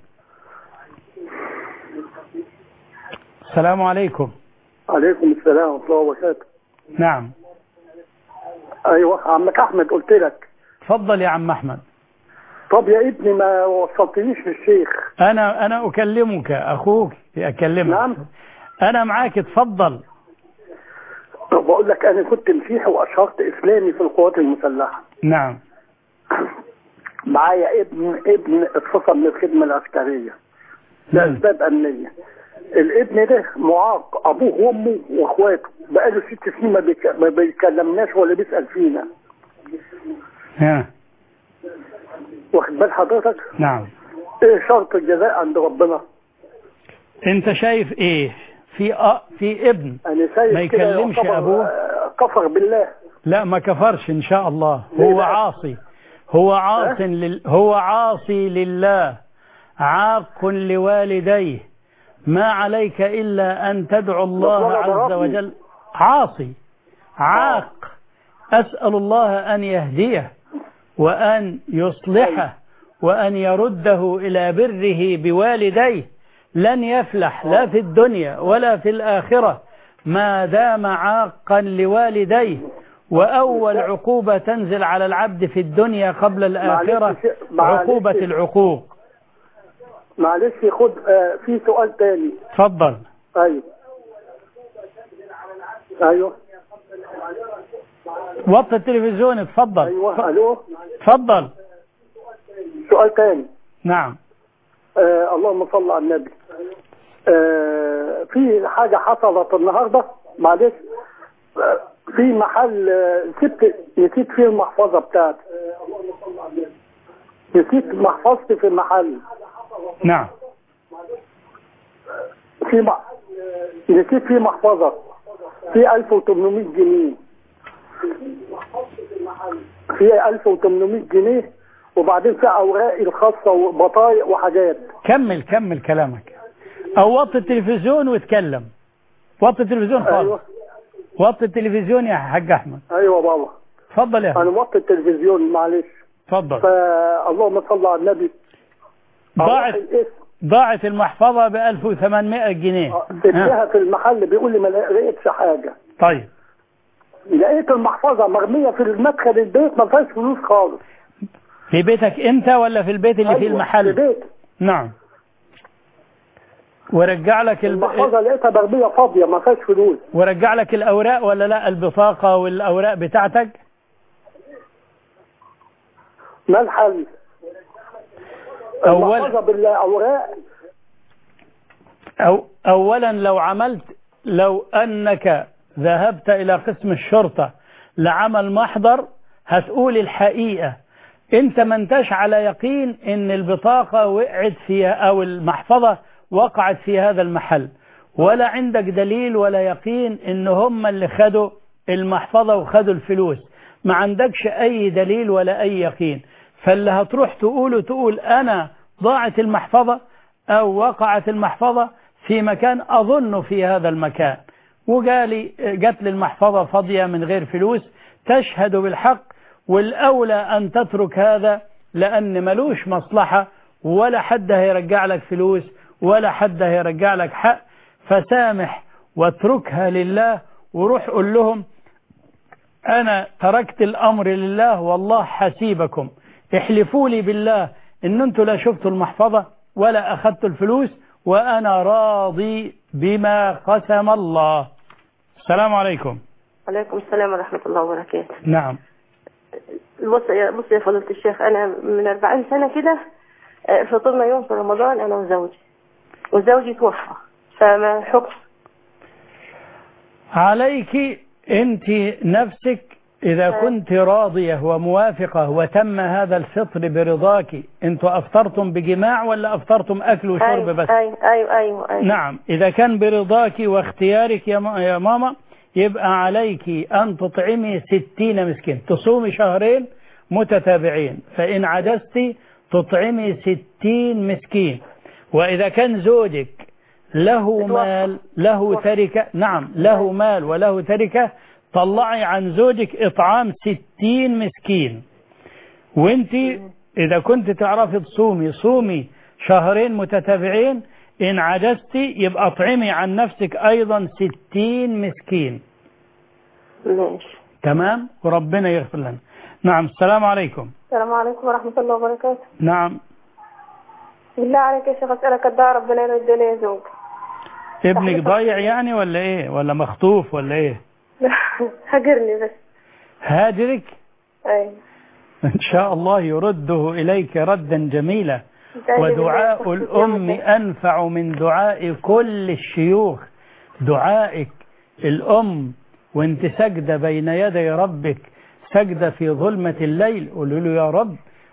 Speaker 2: السلام عليكم
Speaker 16: عليكم السلام ورحمة الله وبركاته
Speaker 2: نعم
Speaker 16: أيوة عمك أحمد قلت لك
Speaker 2: تفضل يا عم أحمد
Speaker 16: طب يا ابني ما وصلتنيش للشيخ
Speaker 2: أنا أنا أكلمك أخوك أكلمك
Speaker 16: نعم
Speaker 2: أنا معاك اتفضل
Speaker 16: طب بقول لك أنا كنت مسيحي وأشهرت إسلامي في القوات المسلحة
Speaker 2: نعم
Speaker 16: معايا ابن ابن اتفصل من الخدمة العسكرية لأسباب أمنية الابن ده معاق أبوه وأمه وأخواته بقاله ست سنين ما, بيك... ما بيكلمناش ولا بيسأل فينا
Speaker 2: ها
Speaker 16: واخد بال حضرتك
Speaker 2: نعم
Speaker 16: ايه شرط الجزاء عند ربنا
Speaker 2: انت شايف ايه في أ... في ابن
Speaker 16: انا شايف
Speaker 2: ما
Speaker 16: كده
Speaker 2: يكلمش
Speaker 16: يعتبر،
Speaker 2: ابوه
Speaker 16: آه، كفر بالله
Speaker 2: لا ما كفرش ان شاء الله
Speaker 16: ليه
Speaker 2: هو
Speaker 16: بقى؟
Speaker 2: عاصي هو عاص لل... هو عاصي لله عاق لوالديه ما عليك الا ان تدعو الله
Speaker 16: ولا
Speaker 2: عز
Speaker 16: ضربني.
Speaker 2: وجل عاصي عاق اسال الله ان يهديه وان يصلحه وان يرده الى بره بوالديه لن يفلح لا في الدنيا ولا في الاخره ما دام عاقا لوالديه وأول عقوبة تنزل على العبد في الدنيا قبل الآخرة
Speaker 16: معلش يا- معلش.
Speaker 2: عقوبة العقوق
Speaker 16: معلش خد آه في سؤال تاني
Speaker 2: تفضل
Speaker 16: ايوه ايوه
Speaker 2: وطي التلفزيون اتفضل
Speaker 16: ايوه الو
Speaker 2: تفضل
Speaker 16: سؤال تاني
Speaker 2: نعم
Speaker 16: آه اللهم صل على النبي آه في حاجة حصلت النهاردة معلش آه في محل آه سبت نسيت فيه المحفظة بتاعتي نسيت محفظتي في المحل
Speaker 2: نعم
Speaker 16: في م... نسيت فيه محفظة في 1800 جنيه في 1800 جنيه وبعدين في أوراقي الخاصة وبطايق وحاجات
Speaker 2: كمل كمل كلامك أو وطي التلفزيون واتكلم وطي التلفزيون خالص
Speaker 16: أيوه
Speaker 2: وطي التلفزيون يا حاج أحمد
Speaker 16: أيوه بابا
Speaker 2: تفضل يا
Speaker 16: أنا
Speaker 2: أحمد
Speaker 16: موطي التلفزيون معلش
Speaker 2: تفضل
Speaker 16: فاللهم صل على النبي
Speaker 2: ضاعت ضاعت المحفظة ب 1800 جنيه
Speaker 16: سبتها في المحل بيقول لي ما لقيتش حاجة
Speaker 2: طيب
Speaker 16: لقيت المحفظة مرمية في المدخل البيت ما فيهاش فلوس خالص
Speaker 2: في بيتك أنت ولا في البيت اللي فيه
Speaker 16: أيوة،
Speaker 2: المحل
Speaker 16: في بيت
Speaker 2: نعم ورجع لك الب...
Speaker 16: المحفظة لقيتها مرمية فاضية ما فيهاش فلوس
Speaker 2: ورجع لك الأوراق ولا لا البطاقة والأوراق بتاعتك
Speaker 16: ما الحل؟
Speaker 2: أول
Speaker 16: المحفظة بالأوراق
Speaker 2: أو أولا لو عملت لو أنك ذهبت إلى قسم الشرطة لعمل محضر هتقول الحقيقة أنت ما انتش على يقين أن البطاقة وقعت فيها أو المحفظة وقعت في هذا المحل ولا عندك دليل ولا يقين أن هم اللي خدوا المحفظة وخدوا الفلوس ما عندكش أي دليل ولا أي يقين فاللي هتروح تقوله تقول أنا ضاعت المحفظة أو وقعت المحفظة في مكان أظن في هذا المكان وجالي جات لي المحفظة فاضية من غير فلوس تشهد بالحق والأولى أن تترك هذا لأن ملوش مصلحة ولا حد هيرجع لك فلوس ولا حد هيرجع لك حق فسامح واتركها لله وروح قول لهم أنا تركت الأمر لله والله حسيبكم احلفوا لي بالله إن أنتوا لا شفتوا المحفظة ولا أخذتوا الفلوس وأنا راضي بما قسم الله السلام عليكم
Speaker 17: عليكم السلام ورحمة الله وبركاته
Speaker 2: نعم
Speaker 17: بص يا بص يا فضيلة الشيخ أنا من 40 سنة كده آه، فطرنا يوم في رمضان أنا وزوجي وزوجي توفى فما الحكم
Speaker 2: عليك أنت نفسك إذا كنت راضية وموافقة وتم هذا الفطر برضاك أنتوا أفطرتم بجماع ولا أفطرتم أكل وشرب
Speaker 17: أيوة
Speaker 2: بس
Speaker 17: أيوة أيوة أيوة, أيوة.
Speaker 2: نعم إذا كان برضاك واختيارك يا ما- يا ماما يبقى عليك أن تطعمي ستين مسكين تصومي شهرين متتابعين فإن عجزت تطعمي ستين مسكين وإذا كان زوجك له مال له تركة نعم له مال وله تركة طلعي عن زوجك إطعام ستين مسكين وانت إذا كنت تعرفي تصومي صومي شهرين متتابعين إن عجزت يبقى اطعمي عن نفسك أيضا ستين مسكين
Speaker 17: ماشي
Speaker 2: تمام وربنا يغفر لنا نعم السلام عليكم
Speaker 9: السلام عليكم ورحمة الله وبركاته
Speaker 2: نعم
Speaker 9: بالله عليك يا شيخ أسألك الدعاء ربنا يرد لي زوج
Speaker 2: ابنك ضايع يعني ولا ايه ولا مخطوف ولا ايه
Speaker 9: هجرني بس
Speaker 2: هاجرك
Speaker 9: أي
Speaker 2: ان شاء الله يرده اليك ردا جميلا ودعاء الأم أنفع من دعاء كل الشيوخ دعائك الأم وانت سجدة بين يدي ربك سجدة في ظلمة الليل قولوا له يا رب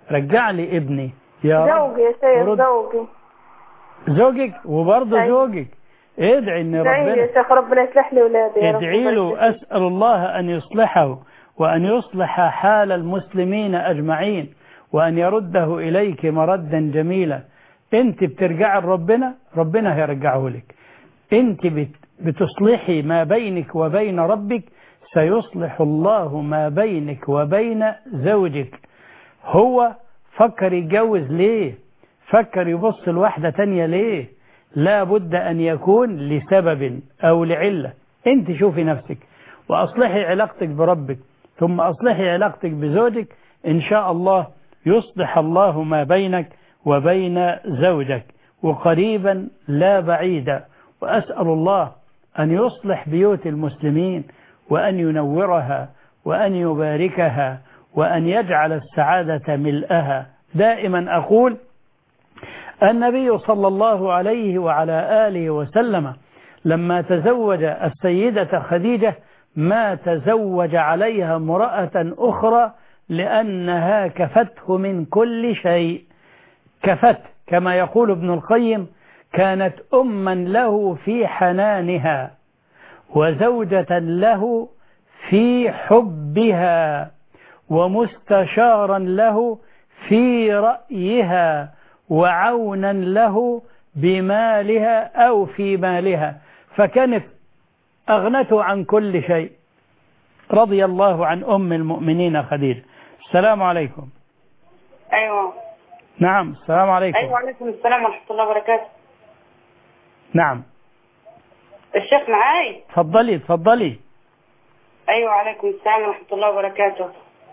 Speaker 2: رجع لي ابني يا رب
Speaker 9: زوجي يا سيد
Speaker 2: ورد-
Speaker 9: زوجي
Speaker 2: زوجك وبرضه
Speaker 9: أيوة.
Speaker 2: زوجك ادعي ان
Speaker 9: ادعي لي
Speaker 2: ربنا
Speaker 9: يا شيخ ربنا يصلح لي ولادي يا رب
Speaker 2: ادعي له أسأل الله أن يصلحه وأن يصلح حال المسلمين أجمعين وأن يرده إليك مردا جميلا أنت بترجع لربنا ربنا هيرجعه لك أنت بت- بتصلحي ما بينك وبين ربك سيصلح الله ما بينك وبين زوجك هو فكر يتجوز ليه فكر يبص لواحدة تانية ليه لا بد أن يكون لسبب أو لعلة أنت شوفي نفسك وأصلحي علاقتك بربك ثم أصلحي علاقتك بزوجك إن شاء الله يصلح الله ما بينك وبين زوجك وقريبا لا بعيدا وأسأل الله أن يصلح بيوت المسلمين وأن ينورها وأن يباركها وأن يجعل السعادة ملئها دائما أقول النبي صلى الله عليه وعلى آله وسلم لما تزوج السيدة خديجة ما تزوج عليها امرأة أخرى لأنها كفته من كل شيء كفت كما يقول ابن القيم كانت أما له في حنانها وزوجة له في حبها ومستشارا له في رأيها وعونا له بمالها أو في مالها فكانت أغنته عن كل شيء رضي الله عن أم المؤمنين خديجة السلام عليكم
Speaker 18: ايوه
Speaker 2: نعم السلام عليكم
Speaker 18: ايوه وعليكم السلام ورحمه الله وبركاته
Speaker 2: نعم
Speaker 18: الشيخ معاي
Speaker 2: تفضلي تفضلي
Speaker 18: ايوه وعليكم السلام ورحمه الله وبركاته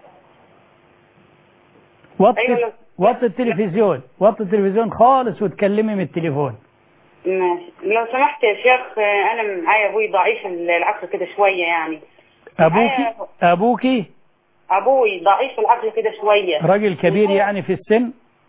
Speaker 2: وطي
Speaker 18: أيوة.
Speaker 2: وطي التلفزيون وطي التلفزيون خالص وتكلمي من التليفون
Speaker 18: ماشي لو سمحت يا شيخ آه، انا معايا ابوي ضعيف العقل كده شويه يعني
Speaker 2: أبوكي أبوكي
Speaker 18: ابوي ضعيف العقل كده شويه
Speaker 2: راجل كبير يعني في السن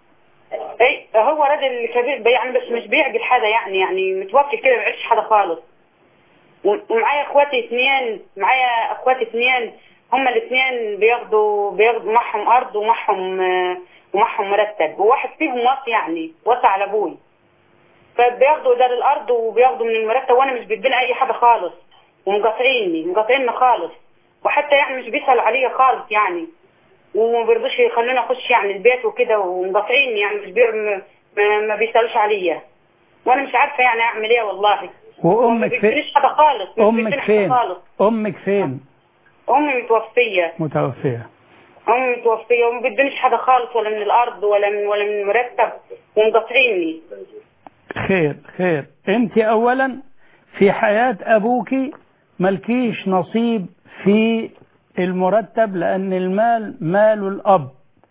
Speaker 18: اي هو راجل كبير بي- يعني بس مش بيعقل حدا يعني يعني متوكل كده ما بيعرفش حدا خالص و- ومعايا اخواتي اثنين معايا اخواتي اثنين هما الاثنين بياخدوا بياخدوا معهم ارض ومعهم آه، ومعهم مرتب وواحد فيهم واصي يعني وصى على ابوي فبياخدوا دار الارض وبياخدوا من المرتب وانا مش بيديني اي حاجه خالص ومقاطعيني مقاطعيني خالص وحتى يعني مش بيسأل عليا خالص يعني وما بيرضوش يخلوني اخش يعني البيت وكده ومقاطعيني يعني مش بي... م- ما, ما بيسألوش عليا وانا مش عارفه يعني اعمل ايه والله
Speaker 2: وأمك
Speaker 18: ما
Speaker 2: فين
Speaker 18: بيدينيش حاجه خالص مش
Speaker 2: أمك
Speaker 18: بيديني حاجة
Speaker 2: فين
Speaker 18: خالص
Speaker 2: أمك فين
Speaker 18: امي متوفيه
Speaker 2: متوفية
Speaker 18: امي متوفيه وما بيدينيش حاجه خالص ولا من الارض ولا من ولا من المرتب ومقاطعيني
Speaker 2: خير خير انت اولا في حياة ابوك ملكيش نصيب في المرتب لان المال مال الاب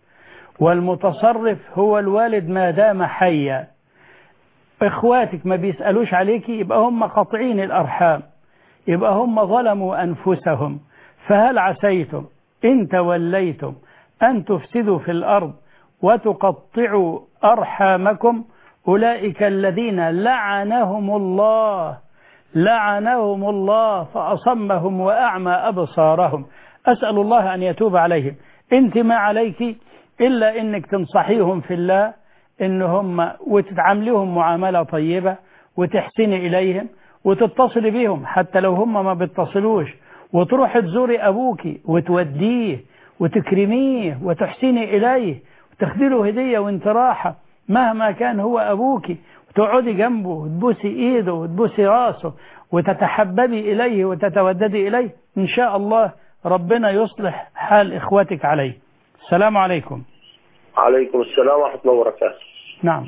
Speaker 2: والمتصرف هو الوالد ما دام حيا اخواتك ما بيسألوش عليكي يبقى هم قاطعين الارحام يبقى هم ظلموا انفسهم فهل عسيتم ان توليتم ان تفسدوا في الارض وتقطعوا ارحامكم أولئك الذين لعنهم الله لعنهم الله فأصمهم وأعمى أبصارهم أسأل الله أن يتوب عليهم أنت ما عليك إلا أنك تنصحيهم في الله إن هم وتتعامليهم معاملة طيبة وتحسني إليهم وتتصلي بهم حتى لو هم ما بيتصلوش وتروح تزوري أبوك وتوديه وتكرميه وتحسني إليه وتاخدي له هدية وانت راحة مهما كان هو أبوك وتقعدي جنبه وتبوسي إيده وتبوسي راسه وتتحببي إليه وتتوددي إليه إن شاء الله ربنا يصلح حال إخوتك عليه السلام عليكم
Speaker 19: عليكم السلام ورحمة الله وبركاته
Speaker 2: نعم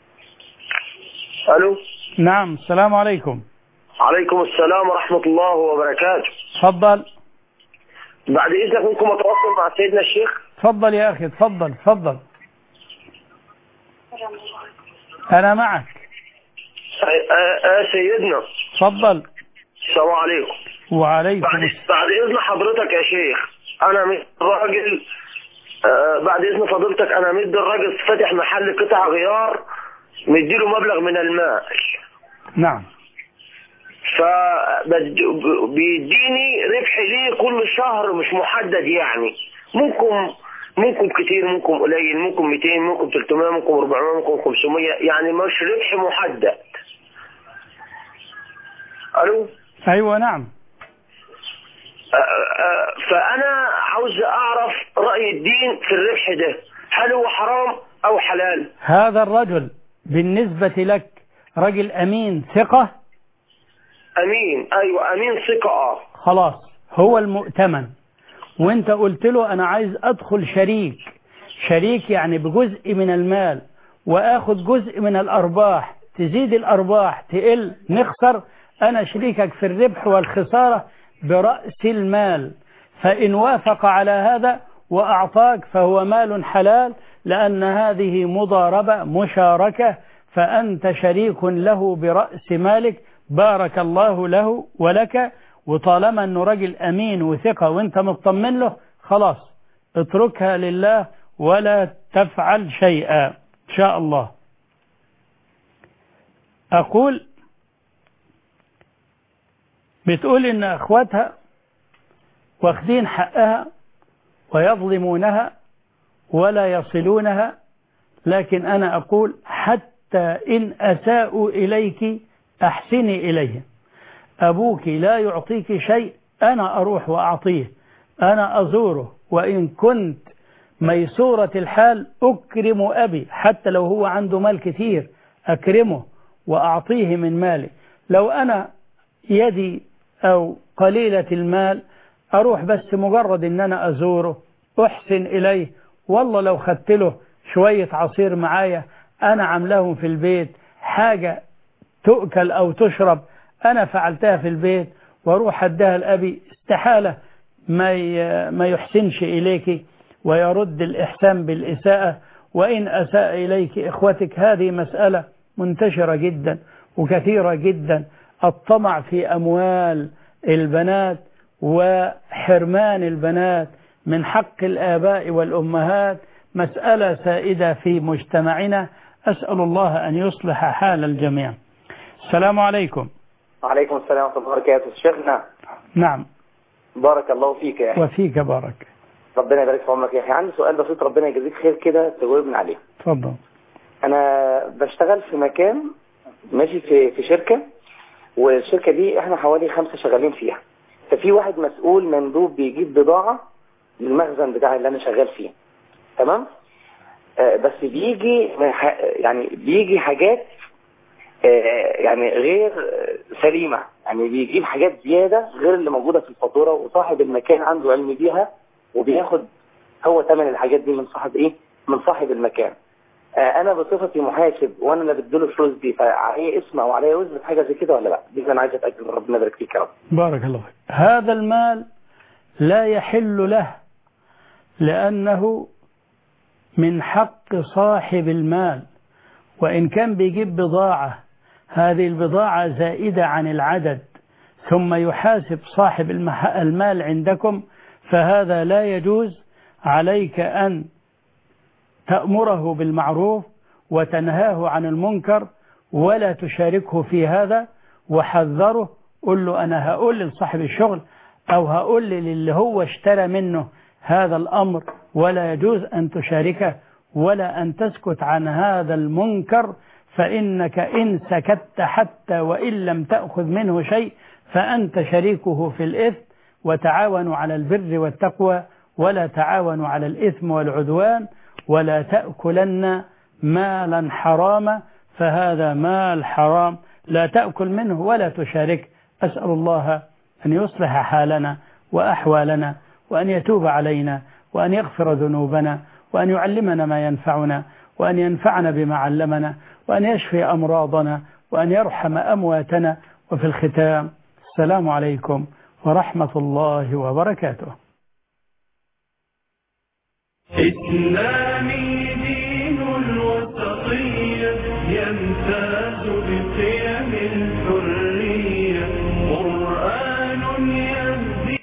Speaker 19: ألو
Speaker 2: نعم السلام عليكم
Speaker 19: عليكم السلام ورحمة الله وبركاته
Speaker 2: تفضل
Speaker 19: بعد إذنك ممكن أتواصل مع سيدنا الشيخ
Speaker 2: تفضل يا أخي تفضل تفضل أنا معك
Speaker 19: آه، آه، آه، سيدنا
Speaker 2: تفضل
Speaker 19: السلام عليكم
Speaker 2: وعليكم
Speaker 19: بعد, بعد إذن حضرتك يا شيخ أنا مد راجل آه، بعد إذن فضيلتك أنا مد الراجل فاتح محل قطع غيار مديله مبلغ من المال
Speaker 2: نعم
Speaker 19: فبيديني ربح ليه كل شهر مش محدد يعني ممكن منكم كتير منكم قليل منكم 200 منكم 300 منكم 400 منكم 500 يعني مش ربح محدد الو
Speaker 2: أيوة نعم
Speaker 19: آه، آه، فانا عاوز اعرف راي الدين في الربح ده هل هو حرام او حلال
Speaker 2: هذا الرجل بالنسبة لك رجل أمين ثقة
Speaker 19: امين ايوه امين ثقه اه
Speaker 2: خلاص هو المؤتمن وانت قلت له انا عايز ادخل شريك شريك يعني بجزء من المال واخد جزء من الارباح تزيد الارباح تقل نخسر انا شريكك في الربح والخسارة برأس المال فان وافق على هذا واعطاك فهو مال حلال لان هذه مضاربة مشاركة فانت شريك له برأس مالك بارك الله له ولك وطالما انه راجل امين وثقة وانت مطمن له خلاص اتركها لله ولا تفعل شيئا ان شاء الله اقول بتقول ان اخواتها واخدين حقها ويظلمونها ولا يصلونها لكن انا اقول حتى ان اساءوا اليك احسني اليهم أبوك لا يعطيك شيء أنا أروح وأعطيه أنا أزوره وإن كنت ميسورة الحال أكرم أبي حتى لو هو عنده مال كتير أكرمه وأعطيه من مالي لو أنا يدي أو قليلة المال أروح بس مجرد أن أنا أزوره أحسن إليه والله لو خدت له شوية عصير معايا أنا عاملهم في البيت حاجة تؤكل أو تشرب أنا فعلتها في البيت واروح أديها لأبي استحالة ما ما يحسنش إليك ويرد الإحسان بالإساءة وإن أساء إليك إخوتك هذه مسألة منتشرة جدا وكثيرة جدا الطمع في أموال البنات وحرمان البنات من حق الآباء والأمهات مسألة سائدة في مجتمعنا أسأل الله أن يصلح حال الجميع السلام عليكم
Speaker 20: وعليكم السلام ورحمة الله وبركاته شيخنا
Speaker 2: نعم
Speaker 20: بارك الله فيك يا أخي
Speaker 2: وفيك بارك
Speaker 20: ربنا يبارك في عمرك يا أخي عندي سؤال بسيط ربنا يجزيك خير كده تجاوبني عليه
Speaker 2: تفضل
Speaker 20: أنا بشتغل في مكان ماشي في في شركة والشركة دي احنا حوالي خمسة شغالين فيها ففي واحد مسؤول مندوب بيجيب بضاعة للمخزن بتاع اللي أنا شغال فيه تمام آه بس بيجي يعني بيجي حاجات يعني غير سليمة يعني بيجيب حاجات زيادة غير اللي موجودة في الفاتورة وصاحب المكان عنده علم بيها وبياخد هو ثمن الحاجات دي من صاحب ايه من صاحب المكان انا بصفتي محاسب وانا اللي بديله الفلوس دي فعليه اسم او عليه وزن في حاجه زي كده ولا لا دي انا عايز اتاكد ربنا يبارك فيك يا رب
Speaker 2: بارك الله فيك هذا المال لا يحل له لانه من حق صاحب المال وان كان بيجيب بضاعه هذه البضاعة زائدة عن العدد ثم يحاسب صاحب المال عندكم فهذا لا يجوز عليك أن تأمره بالمعروف وتنهاه عن المنكر ولا تشاركه في هذا وحذره قل له أنا هقول لصاحب الشغل أو هقول للي هو اشترى منه هذا الأمر ولا يجوز أن تشاركه ولا أن تسكت عن هذا المنكر فإنك إن سكت حتى وإن لم تأخذ منه شيء فأنت شريكه في الإثم وتعاونوا على البر والتقوى ولا تعاونوا على الإثم والعدوان ولا تأكلن مالا حراما فهذا مال حرام لا تأكل منه ولا تشارك أسأل الله أن يصلح حالنا وأحوالنا وأن يتوب علينا وأن يغفر ذنوبنا وأن يعلمنا ما ينفعنا وأن ينفعنا بما علمنا وأن يشفي أمراضنا وأن يرحم أمواتنا وفي الختام السلام عليكم ورحمة الله وبركاته
Speaker 1: إسلامي دين الوسطية يمتاز بقيم الحرية